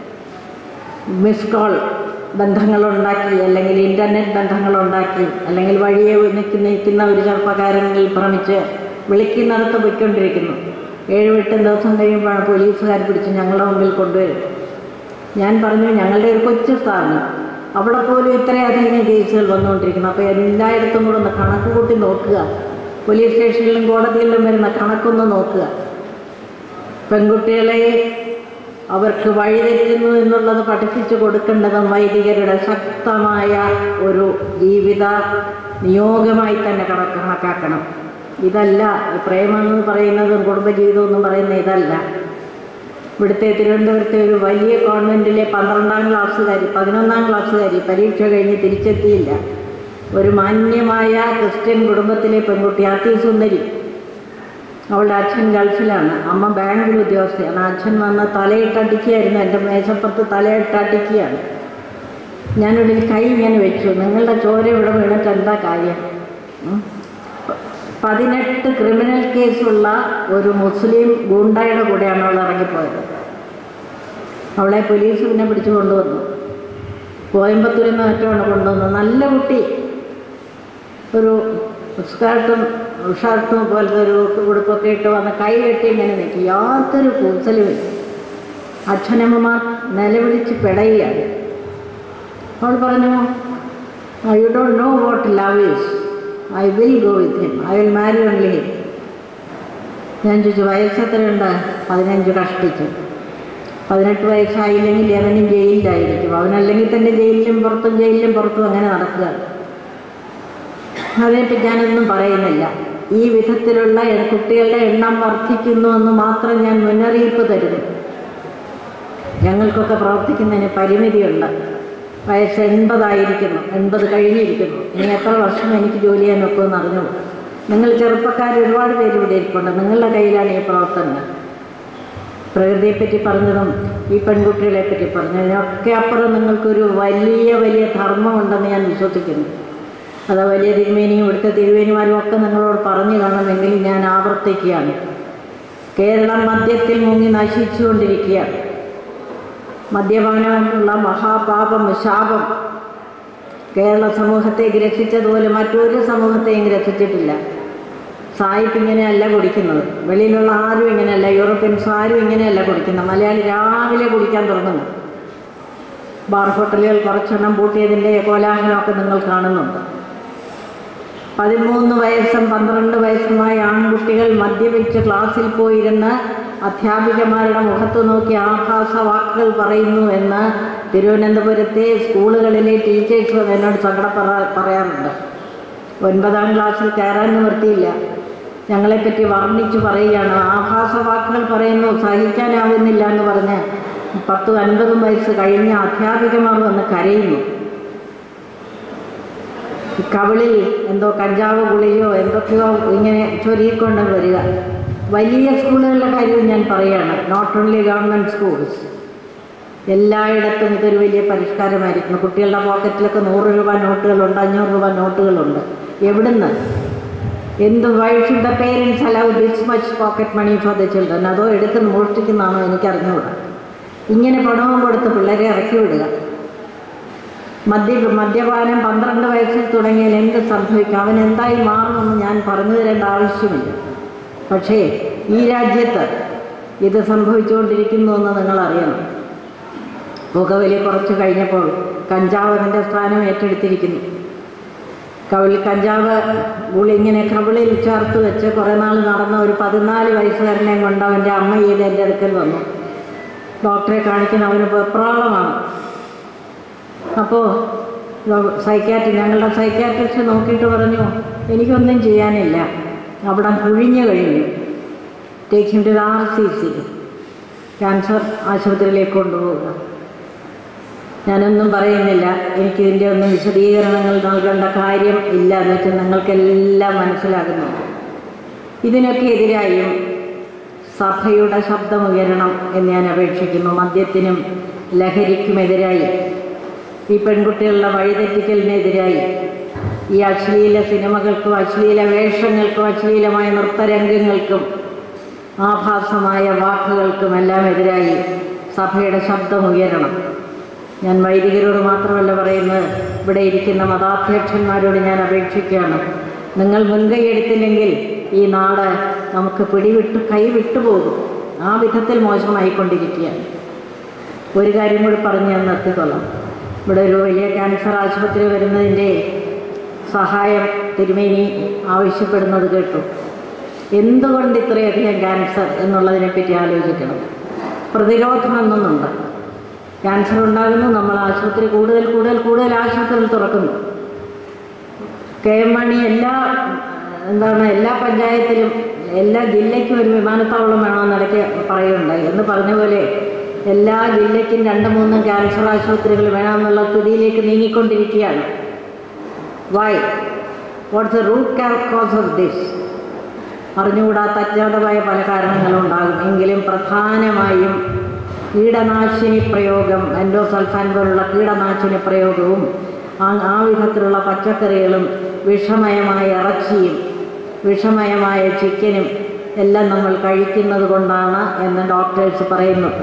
മിസ് കോൾ ബന്ധങ്ങളുണ്ടാക്കി അല്ലെങ്കിൽ ഇൻ്റർനെറ്റ് ബന്ധങ്ങളുണ്ടാക്കി അല്ലെങ്കിൽ വഴിയെ നിൽക്കുന്ന നിൽക്കുന്ന ഒരു ചെറുപ്പക്കാരനിൽ ഭ്രമിച്ച് വിളിക്കുന്നിടത്ത് പോയിക്കൊണ്ടിരിക്കുന്നു ഏഴും എട്ടും ദിവസം കഴിയുമ്പോഴാണ് പോലീസുകാർ പിടിച്ച് ഞങ്ങളുടെ മുമ്പിൽ കൊണ്ടുവരും ഞാൻ പറഞ്ഞു ഞങ്ങളുടെ ഒരു കൊച്ചു സ്ഥാപനം അവിടെ പോലും ഇത്രയധികം കേസുകൾ വന്നുകൊണ്ടിരിക്കുന്നു അപ്പോൾ എല്ലായിടത്തും കൂടെ ഒന്ന് കണക്ക് കൂട്ടി നോക്കുക പോലീസ് സ്റ്റേഷനിലും കോടതിയിലും വരുന്ന കണക്കൊന്ന് നോക്കുക പെൺകുട്ടികളെ അവർക്ക് വഴിതെറ്റുന്നു എന്നുള്ളത് പഠിപ്പിച്ചു കൊടുക്കേണ്ടതും വൈദികരുടെ ശക്തമായ ഒരു ജീവിത നിയോഗമായി തന്നെ കണ കണക്കാക്കണം ഇതല്ല ഈ പ്രേമം എന്ന് പറയുന്നതും കുടുംബജീവിതം എന്നും പറയുന്ന ഇതല്ല ഇവിടുത്തെ തിരുവനന്തപുരത്തെ ഒരു വലിയ കോൺവെൻറ്റിലെ പന്ത്രണ്ടാം ക്ലാസ്സുകാരി പതിനൊന്നാം ക്ലാസ്സുകാരി പരീക്ഷ കഴിഞ്ഞ് തിരിച്ചെത്തിയില്ല ഒരു മാന്യമായ ക്രിസ്ത്യൻ കുടുംബത്തിലെ പെൺകുട്ടി അതിസുന്ദരി അവളുടെ അച്ഛൻ ഗൾഫിലാണ് അമ്മ ബാങ്കിൽ ഉദ്യോഗസ്ഥയാണ് അച്ഛൻ വന്ന് തലയിട്ടടിക്കുകയായിരുന്നു എൻ്റെ മേശപ്പുറത്ത് തലയിട്ടടിക്കുകയാണ് ഞാനൊരു കൈ ഇങ്ങനെ വെച്ചു നിങ്ങളുടെ ചോര ഇവിടെ വീണിട്ട് എന്താ കാര്യം ഉം? പ- പതിനെട്ട് ക്രിമിനൽ കേസുള്ള ഒരു മുസ്ലിം ഗുണ്ടയുടെ കൂടെയാണ് അവൾ ഇറങ്ങിപ്പോയത് അവളെ പോലീസ് പിന്നെ പിടിച്ചു കൊണ്ടുവന്നു കോയമ്പത്തൂരിൽ നിന്ന് മറ്റുമാണ് കൊണ്ടുവന്നത് നല്ല കുട്ടി ഒരു സ്കേർട്ടും ഷർട്ടും പോലത്തെ ഒരു ഉടുപ്പൊക്കെ ഇട്ട് വന്ന് കൈ കെട്ടി ഇങ്ങനെ നിൽക്കും യാതൊരു കൂസലുമില്ല അച്ഛനമ്മമാർ നിലവിളിച്ച് പിടയുകയാണ് അവൾ പറഞ്ഞു you don't know what love is I will go with him I will marry only him ഞാൻ ചോദിച്ചു വയസ്സെത്രയുണ്ട് പതിനഞ്ച് കഷ്ടിച്ചു പതിനെട്ട് വയസ്സായില്ലെങ്കിൽ അവനും ജയിലിലായിരിക്കും അവനല്ലെങ്കിൽ തന്നെ ജയിലിലും പുറത്തും ജയിലിലും പുറത്തും അങ്ങനെ നടക്കുക അതിനെപ്പറ്റി ഞാനൊന്നും പറയുന്നില്ല ഈ വിധത്തിലുള്ള എ- കുട്ടികളുടെ എണ്ണം വർദ്ധിക്കുന്നു എന്ന് മാത്രം ഞാൻ മുന്നറിയിപ്പ് തരുന്നു ഞങ്ങൾക്കൊക്കെ പ്രവർത്തിക്കുന്നതിന് പരിമിതിയുണ്ട് വയസ്സ് എൺപതായിരിക്കുന്നു എൺപത് കഴിഞ്ഞിരിക്കുന്നു ഇനി എത്ര വർഷം എനിക്ക് ജോലി ചെയ്യാൻ ഒക്കുമെന്ന് അറിഞ്ഞു നിങ്ങൾ ചെറുപ്പക്കാർ ഒരുപാട് പേര് ഇവിടെ ഇരിപ്പുണ്ട് നിങ്ങളുടെ കയ്യിലാണ് ഈ പ്രവർത്തനങ്ങൾ പ്രകൃതിയെപ്പറ്റി പറഞ്ഞതും ഈ പെൺകുട്ടികളെ പറ്റി പറഞ്ഞതിനൊക്കെ അപ്പുറം നിങ്ങൾക്കൊരു വലിയ വലിയ ധർമ്മമുണ്ടെന്ന് ഞാൻ വിശ്വസിക്കുന്നു അത് വലിയ തിരുമേനിയും ഇവിടുത്തെ തിരുമേനിമാരും ഒക്കെ നിങ്ങളോട് പറഞ്ഞു കാണുമെങ്കിൽ ഞാൻ ആവർത്തിക്കുകയാണ് കേരളം മദ്യത്തിൽ മുങ്ങി നശിച്ചുകൊണ്ടിരിക്കുകയാണ് മദ്യപാനമുള്ള മഹാപാപം ശാപം കേരള സമൂഹത്തെ ഗ്രസിച്ചതുപോലെ മറ്റൊരു സമൂഹത്തെയും ഗ്രസിച്ചിട്ടില്ല സായിപ്പ് ഇങ്ങനെയല്ല കുടിക്കുന്നത് വെളിയിലുള്ള ആരും ഇങ്ങനെയല്ല യൂറോപ്യൻസ് ആരും ഇങ്ങനെയല്ല കുടിക്കുന്നത് മലയാളി രാവിലെ കുടിക്കാൻ തുടങ്ങുന്നു ബാർ ഹോട്ടലുകൾ കുറച്ചെണ്ണം പൂട്ടിയതിൻ്റെ കോലാഹലമൊക്കെ നിങ്ങൾ കാണുന്നുണ്ട് പതിമൂന്ന് വയസ്സും പന്ത്രണ്ട് വയസ്സുമായ ആൺകുട്ടികൾ മദ്യപിച്ച് ക്ലാസ്സിൽ പോയിരുന്ന് അധ്യാപികമാരുടെ മുഖത്ത് നോക്കി ആഭാസ വാക്കുകൾ പറയുന്നു എന്ന് തിരുവനന്തപുരത്തെ സ്കൂളുകളിലെ ടീച്ചേഴ്സ് എന്നോട് സങ്കടം പറ- പറയാറുണ്ട് ഒൻപതാം ക്ലാസ്സിൽ കയറാൻ നിവർത്തിയില്ല ഞങ്ങളെപ്പറ്റി വർണ്ണിച്ച് പറയുകയാണ് ആഭാസ വാക്കുകൾ പറയുന്നു സഹിക്കാനാവുന്നില്ല എന്ന് പറഞ്ഞ് പത്തും അൻപതും വയസ്സ് കഴിഞ്ഞ അധ്യാപികമാർ വന്ന് കരയുന്നു കവിളിൽ എന്തോ കഞ്ചാവ് ഗുളിയോ എന്തൊക്കെയോ ഇങ്ങനെ ചൊരിയിക്കൊണ്ട് വരിക വലിയ സ്കൂളുകളുടെ കാര്യവും ഞാൻ പറയുകയാണ് നോട്ട് ഓൺലി ഗവൺമെൻറ് സ്കൂൾസ് എല്ലായിടത്തും ഇതൊരു വലിയ പരിഷ്കാരമായിരിക്കുന്നു കുട്ടികളുടെ പോക്കറ്റിലൊക്കെ നൂറ് രൂപ നോട്ടുകളുണ്ട് അഞ്ഞൂറ് രൂപ നോട്ടുകളുണ്ട് എവിടുന്ന് എന്ത് why should the parents allow this much pocket money for the children അതോ എടുക്കുന്ന മോഷ്ടിക്കുന്നതാണോ എനിക്ക് അറിഞ്ഞുകൂടാ ഇങ്ങനെ പണവും കൊടുത്ത് പിള്ളേരെ ഇറക്കി വിടുക മദ്യ മദ്യപാനം പന്ത്രണ്ട് വയസ്സിൽ തുടങ്ങിയാൽ എന്ത് സംഭവിക്കും അവൻ എന്തായി മാറുമെന്ന് ഞാൻ പറഞ്ഞു തരേണ്ട ആവശ്യമില്ല പക്ഷേ ഈ രാജ്യത്ത് ഇത് സംഭവിച്ചുകൊണ്ടിരിക്കുന്നു എന്ന് നിങ്ങൾ അറിയണം പുകവലി കുറച്ച് കഴിഞ്ഞപ്പോൾ കഞ്ചാവ് അതിൻ്റെ സ്ഥാനം ഏറ്റെടുത്തിരിക്കുന്നു കവിളിൽ കഞ്ചാവ് ഗുളി ഇങ്ങനെ കവിളിൽ ചേർത്ത് വെച്ച് കുറേ നാൾ നടന്ന ഒരു പതിനാല് വയസ്സുകാരനെ കൊണ്ട് അവൻ്റെ അമ്മ ഈട് എൻ്റെ അടുക്കൽ വന്നു ഡോക്ടറെ കാണിക്കുന്ന അവന് വെപ്രാളമാണ് അപ്പോൾ സൈക്കാട്രി ഞങ്ങളുടെ സൈക്കാട്രിസ്റ്റ് നോക്കിയിട്ട് പറഞ്ഞു എനിക്കൊന്നും ചെയ്യാനില്ല അവിടെ കുഴിഞ്ഞു കഴിഞ്ഞു ടേക്കിൻ്റെ ആർ സി സി ക്യാൻസർ ആശുപത്രിയിലേക്ക് കൊണ്ടുപോവുക ഞാനൊന്നും പറയുന്നില്ല എനിക്കിതിൻ്റെ ഒന്നും വിശദീകരണങ്ങൾ നൽകേണ്ട കാര്യം ഇല്ല എന്ന് വെച്ചാൽ നിങ്ങൾക്കെല്ലാം മനസ്സിലാകുന്നുണ്ട് ഇതിനൊക്കെ എതിരായും സഭയുടെ ശബ്ദമുയരണം എന്ന് ഞാൻ അപേക്ഷിക്കുന്നു മദ്യത്തിനും ലഹരിക്കുമെതിരായി ഈ പെൺകുട്ടികളുടെ വഴിതെറ്റിക്കലിനെതിരായി ഈ അശ്ലീല സിനിമകൾക്കും അശ്ലീല വേഷങ്ങൾക്കും അശ്ലീലമായ നൃത്തരംഗങ്ങൾക്കും ആഭാസമായ വാക്കുകൾക്കും എല്ലാം എതിരായി സഭയുടെ ശബ്ദമുയരണം ഞാൻ വൈദികരോട് മാത്രമല്ല പറയുന്നത് ഇവിടെ ഇരിക്കുന്ന മതാധ്യക്ഷന്മാരോട് ഞാൻ അപേക്ഷിക്കുകയാണ് നിങ്ങൾ മുൻകൈ എടുത്തില്ലെങ്കിൽ ഈ നാട് നമുക്ക് പിടിവിട്ട് കൈവിട്ടു പോകും ആ വിധത്തിൽ മോശമായിക്കൊണ്ടിരിക്കുകയാണ് ഒരു കാര്യം കൂടി പറഞ്ഞ് ഞാൻ നിർത്തിക്കൊള്ളാം ഇവിടെ ഒരു വലിയ ക്യാൻസർ ആശുപത്രി വരുന്നതിൻ്റെ സഹായം തിരുമേനി ആവശ്യപ്പെടുന്നത് കേട്ടു എന്തുകൊണ്ട് ഇത്രയധികം ക്യാൻസർ എന്നുള്ളതിനെപ്പറ്റി ആലോചിക്കണം പ്രതിരോധം എന്നൊന്നുണ്ട് ക്യാൻസർ ഉണ്ടാകുന്നു നമ്മൾ ആശുപത്രി കൂടുതൽ കൂടുതൽ കൂടുതൽ ആശുപത്രികൾ തുറക്കുന്നു കെ എം മണി എല്ലാ എന്താണ് എല്ലാ പഞ്ചായത്തിലും എല്ലാ ജില്ലയ്ക്കും ഒരു വിമാനത്താവളം വേണമെന്ന് ഇടയ്ക്ക് പറയുണ്ടായി എന്ന് പറഞ്ഞ പോലെ എല്ലാ ജില്ലയ്ക്കും രണ്ട് മൂന്നും ക്യാൻസർ ആശുപത്രികൾ വേണമെന്നുള്ള സ്ഥിതിയിലേക്ക് നീങ്ങിക്കൊണ്ടിരിക്കുകയാണ് why what's the root cause of this അറിഞ്ഞുകൂടാത്ത അജ്ഞാതമായ പല കാരണങ്ങളും ഉണ്ടാകും എങ്കിലും പ്രധാനമായും കീടനാശിനി പ്രയോഗം എൻഡോസൾഫാൻ പോലുള്ള കീടനാശിനി പ്രയോഗവും ആ ആ വിധത്തിലുള്ള പച്ചക്കറികളും വിഷമയമായ ഇറച്ചിയും വിഷമയമായ ചിക്കനും എല്ലാം നമ്മൾ കഴിക്കുന്നത് കൊണ്ടാണ് എന്ന് ഡോക്ടേഴ്സ് പറയുന്നത്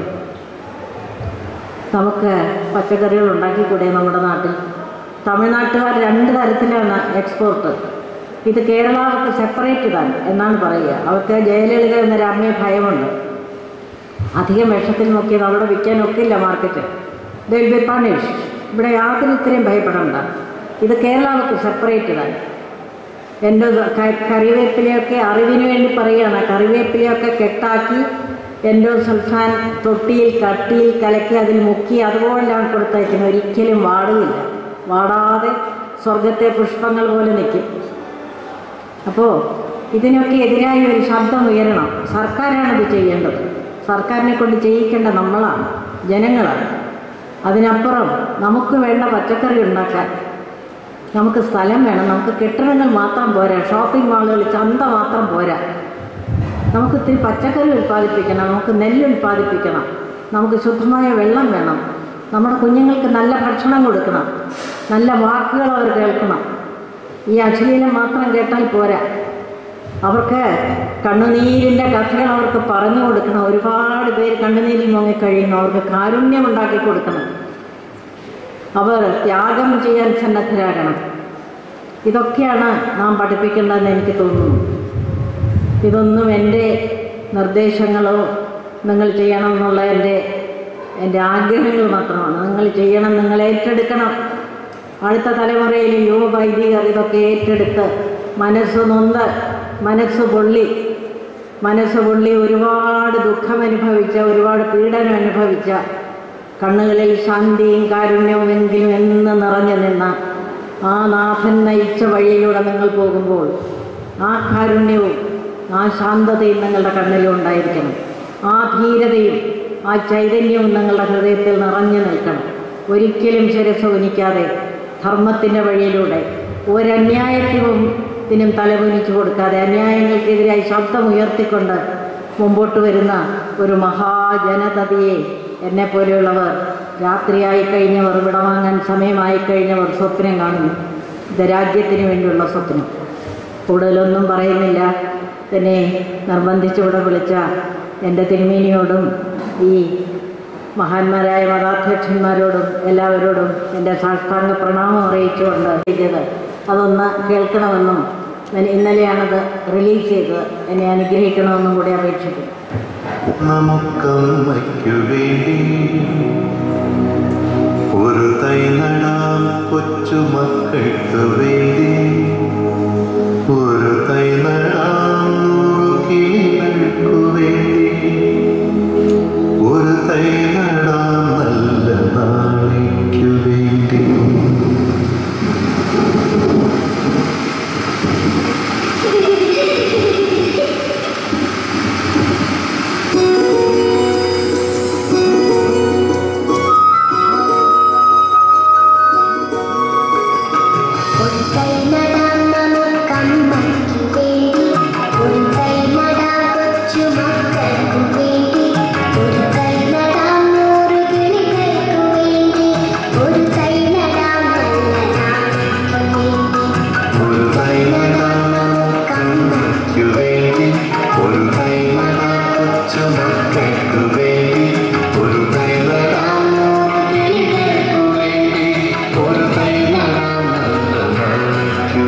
നമുക്ക് പച്ചക്കറികൾ ഉണ്ടാക്കിക്കൂടെ നമ്മുടെ നാട്ടിൽ തമിഴ്നാട്ടുകാർ രണ്ട് തരത്തിലാണ് എക്സ്പോർട്ട് ഇത് കേരള അവർക്ക് സെപ്പറേറ്റ് ആണ് എന്നാണ് പറയുക അവർക്ക് ജയലളിത എന്നൊരു അമ്മയെ ഭയമുണ്ട് അധികം വിഷത്തിൽ നോക്കിയത് അവിടെ വിൽക്കാൻ ഒക്കില്ല മാർക്കറ്റ് ദിൽ ബി പണിഷ് ഇവിടെ യാതൊരു ഇത്രയും ഭയപ്പെടണ്ട ഇത് കേരളമൊക്കെ സെപ്പറേറ്റഡാണ് എൻ്റെ ക- കറിവേപ്പിലയൊക്കെ അറിവിന് വേണ്ടി പറയുകയാണ് കറിവേപ്പിലയൊക്കെ കെട്ടാക്കി എൻഡോ സൽഫാൻ തൊട്ടിയിൽ കട്ടിയിൽ കലക്കി അതിൽ മുക്കി അതുപോലെയാണ് കൊടുത്തയക്കുന്നത് ഒരിക്കലും വാടുകയില്ല വാടാതെ സ്വർഗത്തെ പുഷ്പങ്ങൾ പോലെ നിൽക്കും അപ്പോൾ ഇതിനൊക്കെ എതിരായി ഒരു ശബ്ദം ഉയരണം സർക്കാരാണ് ഇത് ചെയ്യേണ്ടത് സർക്കാരിനെ കൊണ്ട് ചെയ്യിക്കേണ്ട നമ്മളാണ് ജനങ്ങളാണ് അതിനപ്പുറം നമുക്ക് വേണ്ട പച്ചക്കറി ഉണ്ടാക്കാൻ നമുക്ക് സ്ഥലം വേണം നമുക്ക് കെട്ടിടങ്ങൾ മാത്രം പോരാ ഷോപ്പിംഗ് മാളുകൾ ചന്ത മാത്രം പോരാ നമുക്ക് ഇത്തിരി പച്ചക്കറി ഉൽപ്പാദിപ്പിക്കണം നമുക്ക് നെല്ല് ഉൽപ്പാദിപ്പിക്കണം നമുക്ക് ശുദ്ധമായ വെള്ളം വേണം നമ്മുടെ കുഞ്ഞുങ്ങൾക്ക് നല്ല ഭക്ഷണം കൊടുക്കണം നല്ല വാക്കുകൾ അവർ കേൾക്കണം ഈ അശ്ലീലം മാത്രം കേട്ടാൽ പോരാ അവർക്ക് കണ്ണുനീരിൻ്റെ കഥകൾ അവർക്ക് പറഞ്ഞു കൊടുക്കണം ഒരുപാട് പേര് കണ്ണുനീരിൽ മുങ്ങിക്കഴിയുന്നു അവർക്ക് കാരുണ്യം ഉണ്ടാക്കി കൊടുക്കണം അവർ ത്യാഗം ചെയ്യാൻ സന്നദ്ധരാകണം ഇതൊക്കെയാണ് നാം പഠിപ്പിക്കേണ്ടതെന്ന് എനിക്ക് തോന്നുന്നു ഇതൊന്നും എൻ്റെ നിർദ്ദേശങ്ങളോ നിങ്ങൾ ചെയ്യണം എന്നുള്ള എൻ്റെ എൻ്റെ ആഗ്രഹങ്ങൾ മാത്രമാണ് നിങ്ങൾ ചെയ്യണം നിങ്ങൾ ഏറ്റെടുക്കണം അടുത്ത തലമുറയിൽ യുവ വൈദികർ ഇതൊക്കെ ഏറ്റെടുത്ത് മനസ്സ് നൊന്ത് മനസ്സ് പൊള്ളി മനസ്സ് പൊള്ളി ഒരുപാട് ദുഃഖം അനുഭവിച്ച ഒരുപാട് പീഡനം അനുഭവിച്ച കണ്ണുകളിൽ ശാന്തിയും കാരുണ്യവും എങ്കിലും എന്ന് നിറഞ്ഞു നിന്ന ആ നാഥൻ നയിച്ച വഴിയിലൂടെ നിങ്ങൾ പോകുമ്പോൾ ആ കാരുണ്യവും ആ ശാന്തതയും നിങ്ങളുടെ കണ്ണിലും ഉണ്ടായിരിക്കണം ആ ധീരതയും ആ ചൈതന്യവും നിങ്ങളുടെ ഹൃദയത്തിൽ നിറഞ്ഞു നിൽക്കണം ഒരിക്കലും ശിരസ് ഉനിക്കാതെ ധർമ്മത്തിൻ്റെ വഴിയിലൂടെ ഒരന്യായത്തിനും ത്തിനും തലകുനിച്ചു കൊടുക്കാതെ അന്യായങ്ങൾക്കെതിരായി ശബ്ദമുയർത്തിക്കൊണ്ട് മുമ്പോട്ട് വരുന്ന ഒരു മഹാജനതയെ എന്നെ പോലെയുള്ളവർ രാത്രിയായി കഴിഞ്ഞവർ വിടവാങ്ങാൻ സമയമായി കഴിഞ്ഞവർ സ്വപ്നം കാണുന്നു ഇത് രാജ്യത്തിന് വേണ്ടിയുള്ള സ്വപ്നം കൂടുതലൊന്നും പറയുന്നില്ല തന്നെ നിർബന്ധിച്ചിവിടെ വിളിച്ച എൻ്റെ തിരുമേനിയോടും ഈ മഹാന്മാരായ മതാധ്യക്ഷന്മാരോടും എല്ലാവരോടും എൻ്റെ സാഷ്ടാംഗ പ്രണാമം അറിയിച്ചുകൊണ്ട് ചെയ്തത് അതൊന്ന് കേൾക്കണമെന്നും ഞാൻ ഇന്നലെയാണത് റിലീസ് ചെയ്തത് എന്നെ അനുഗ്രഹിക്കണമെന്നും കൂടി അപേക്ഷിക്കുന്നു നമുക്കമ്മയ്ക്കു വേണ്ടി ഒരു തൈ നടാം കൊച്ചുമക്കൾക്ക് വേണ്ടി ഒരു തൈ നടാം നൂറു കിളികൾക്കു വേണ്ടി ഒരു തൈ നടാം നല്ല നാളേക്കു വേണ്ടി ഒരു കൈ നടാം നമുക്കമ്മയ്ക്ക് വേണ്ടി ഒരു കൈ നടാം കൊച്ചുമക്കൾക്കു വേണ്ടി ഒരു കൈ നടാം നൂറ് കിളികൾക്കു വേണ്ടി ഒരു കൈ നടാം നല്ല നാളേക്കു വേണ്ടി ഒരു തൈ നടാം നമുക്കമ്മയ്ക്കു വേണ്ടി ഒരു തൈ നടാം കൊച്ചുമക്കൾക്കു വേണ്ടി ഒരു തൈ നടാം നൂറു കിളികൾക്കു വേണ്ടി ഒരു തൈ നടാം നല്ല നാളേക്കു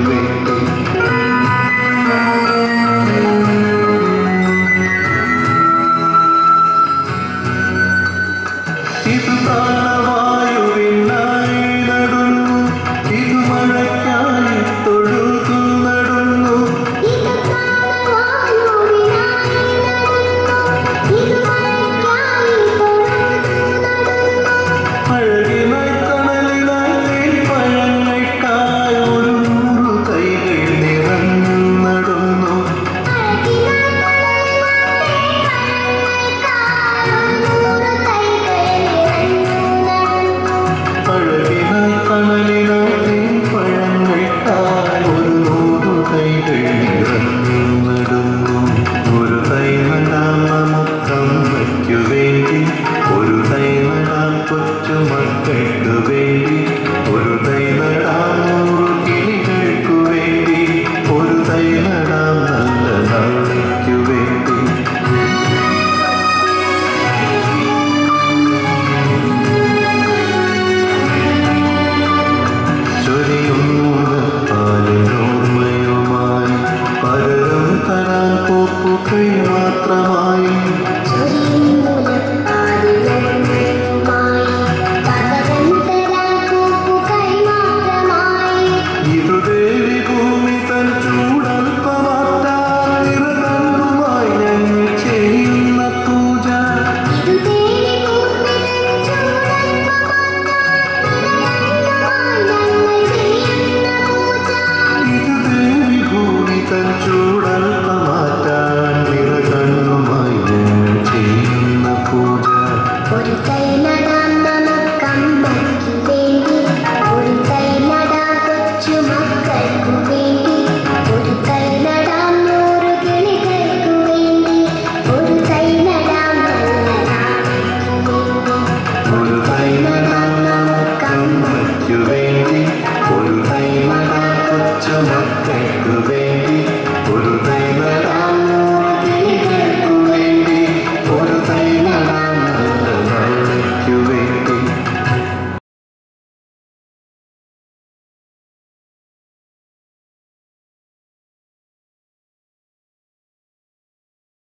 കൊച്ചുമക്കൾക്കു വേണ്ടി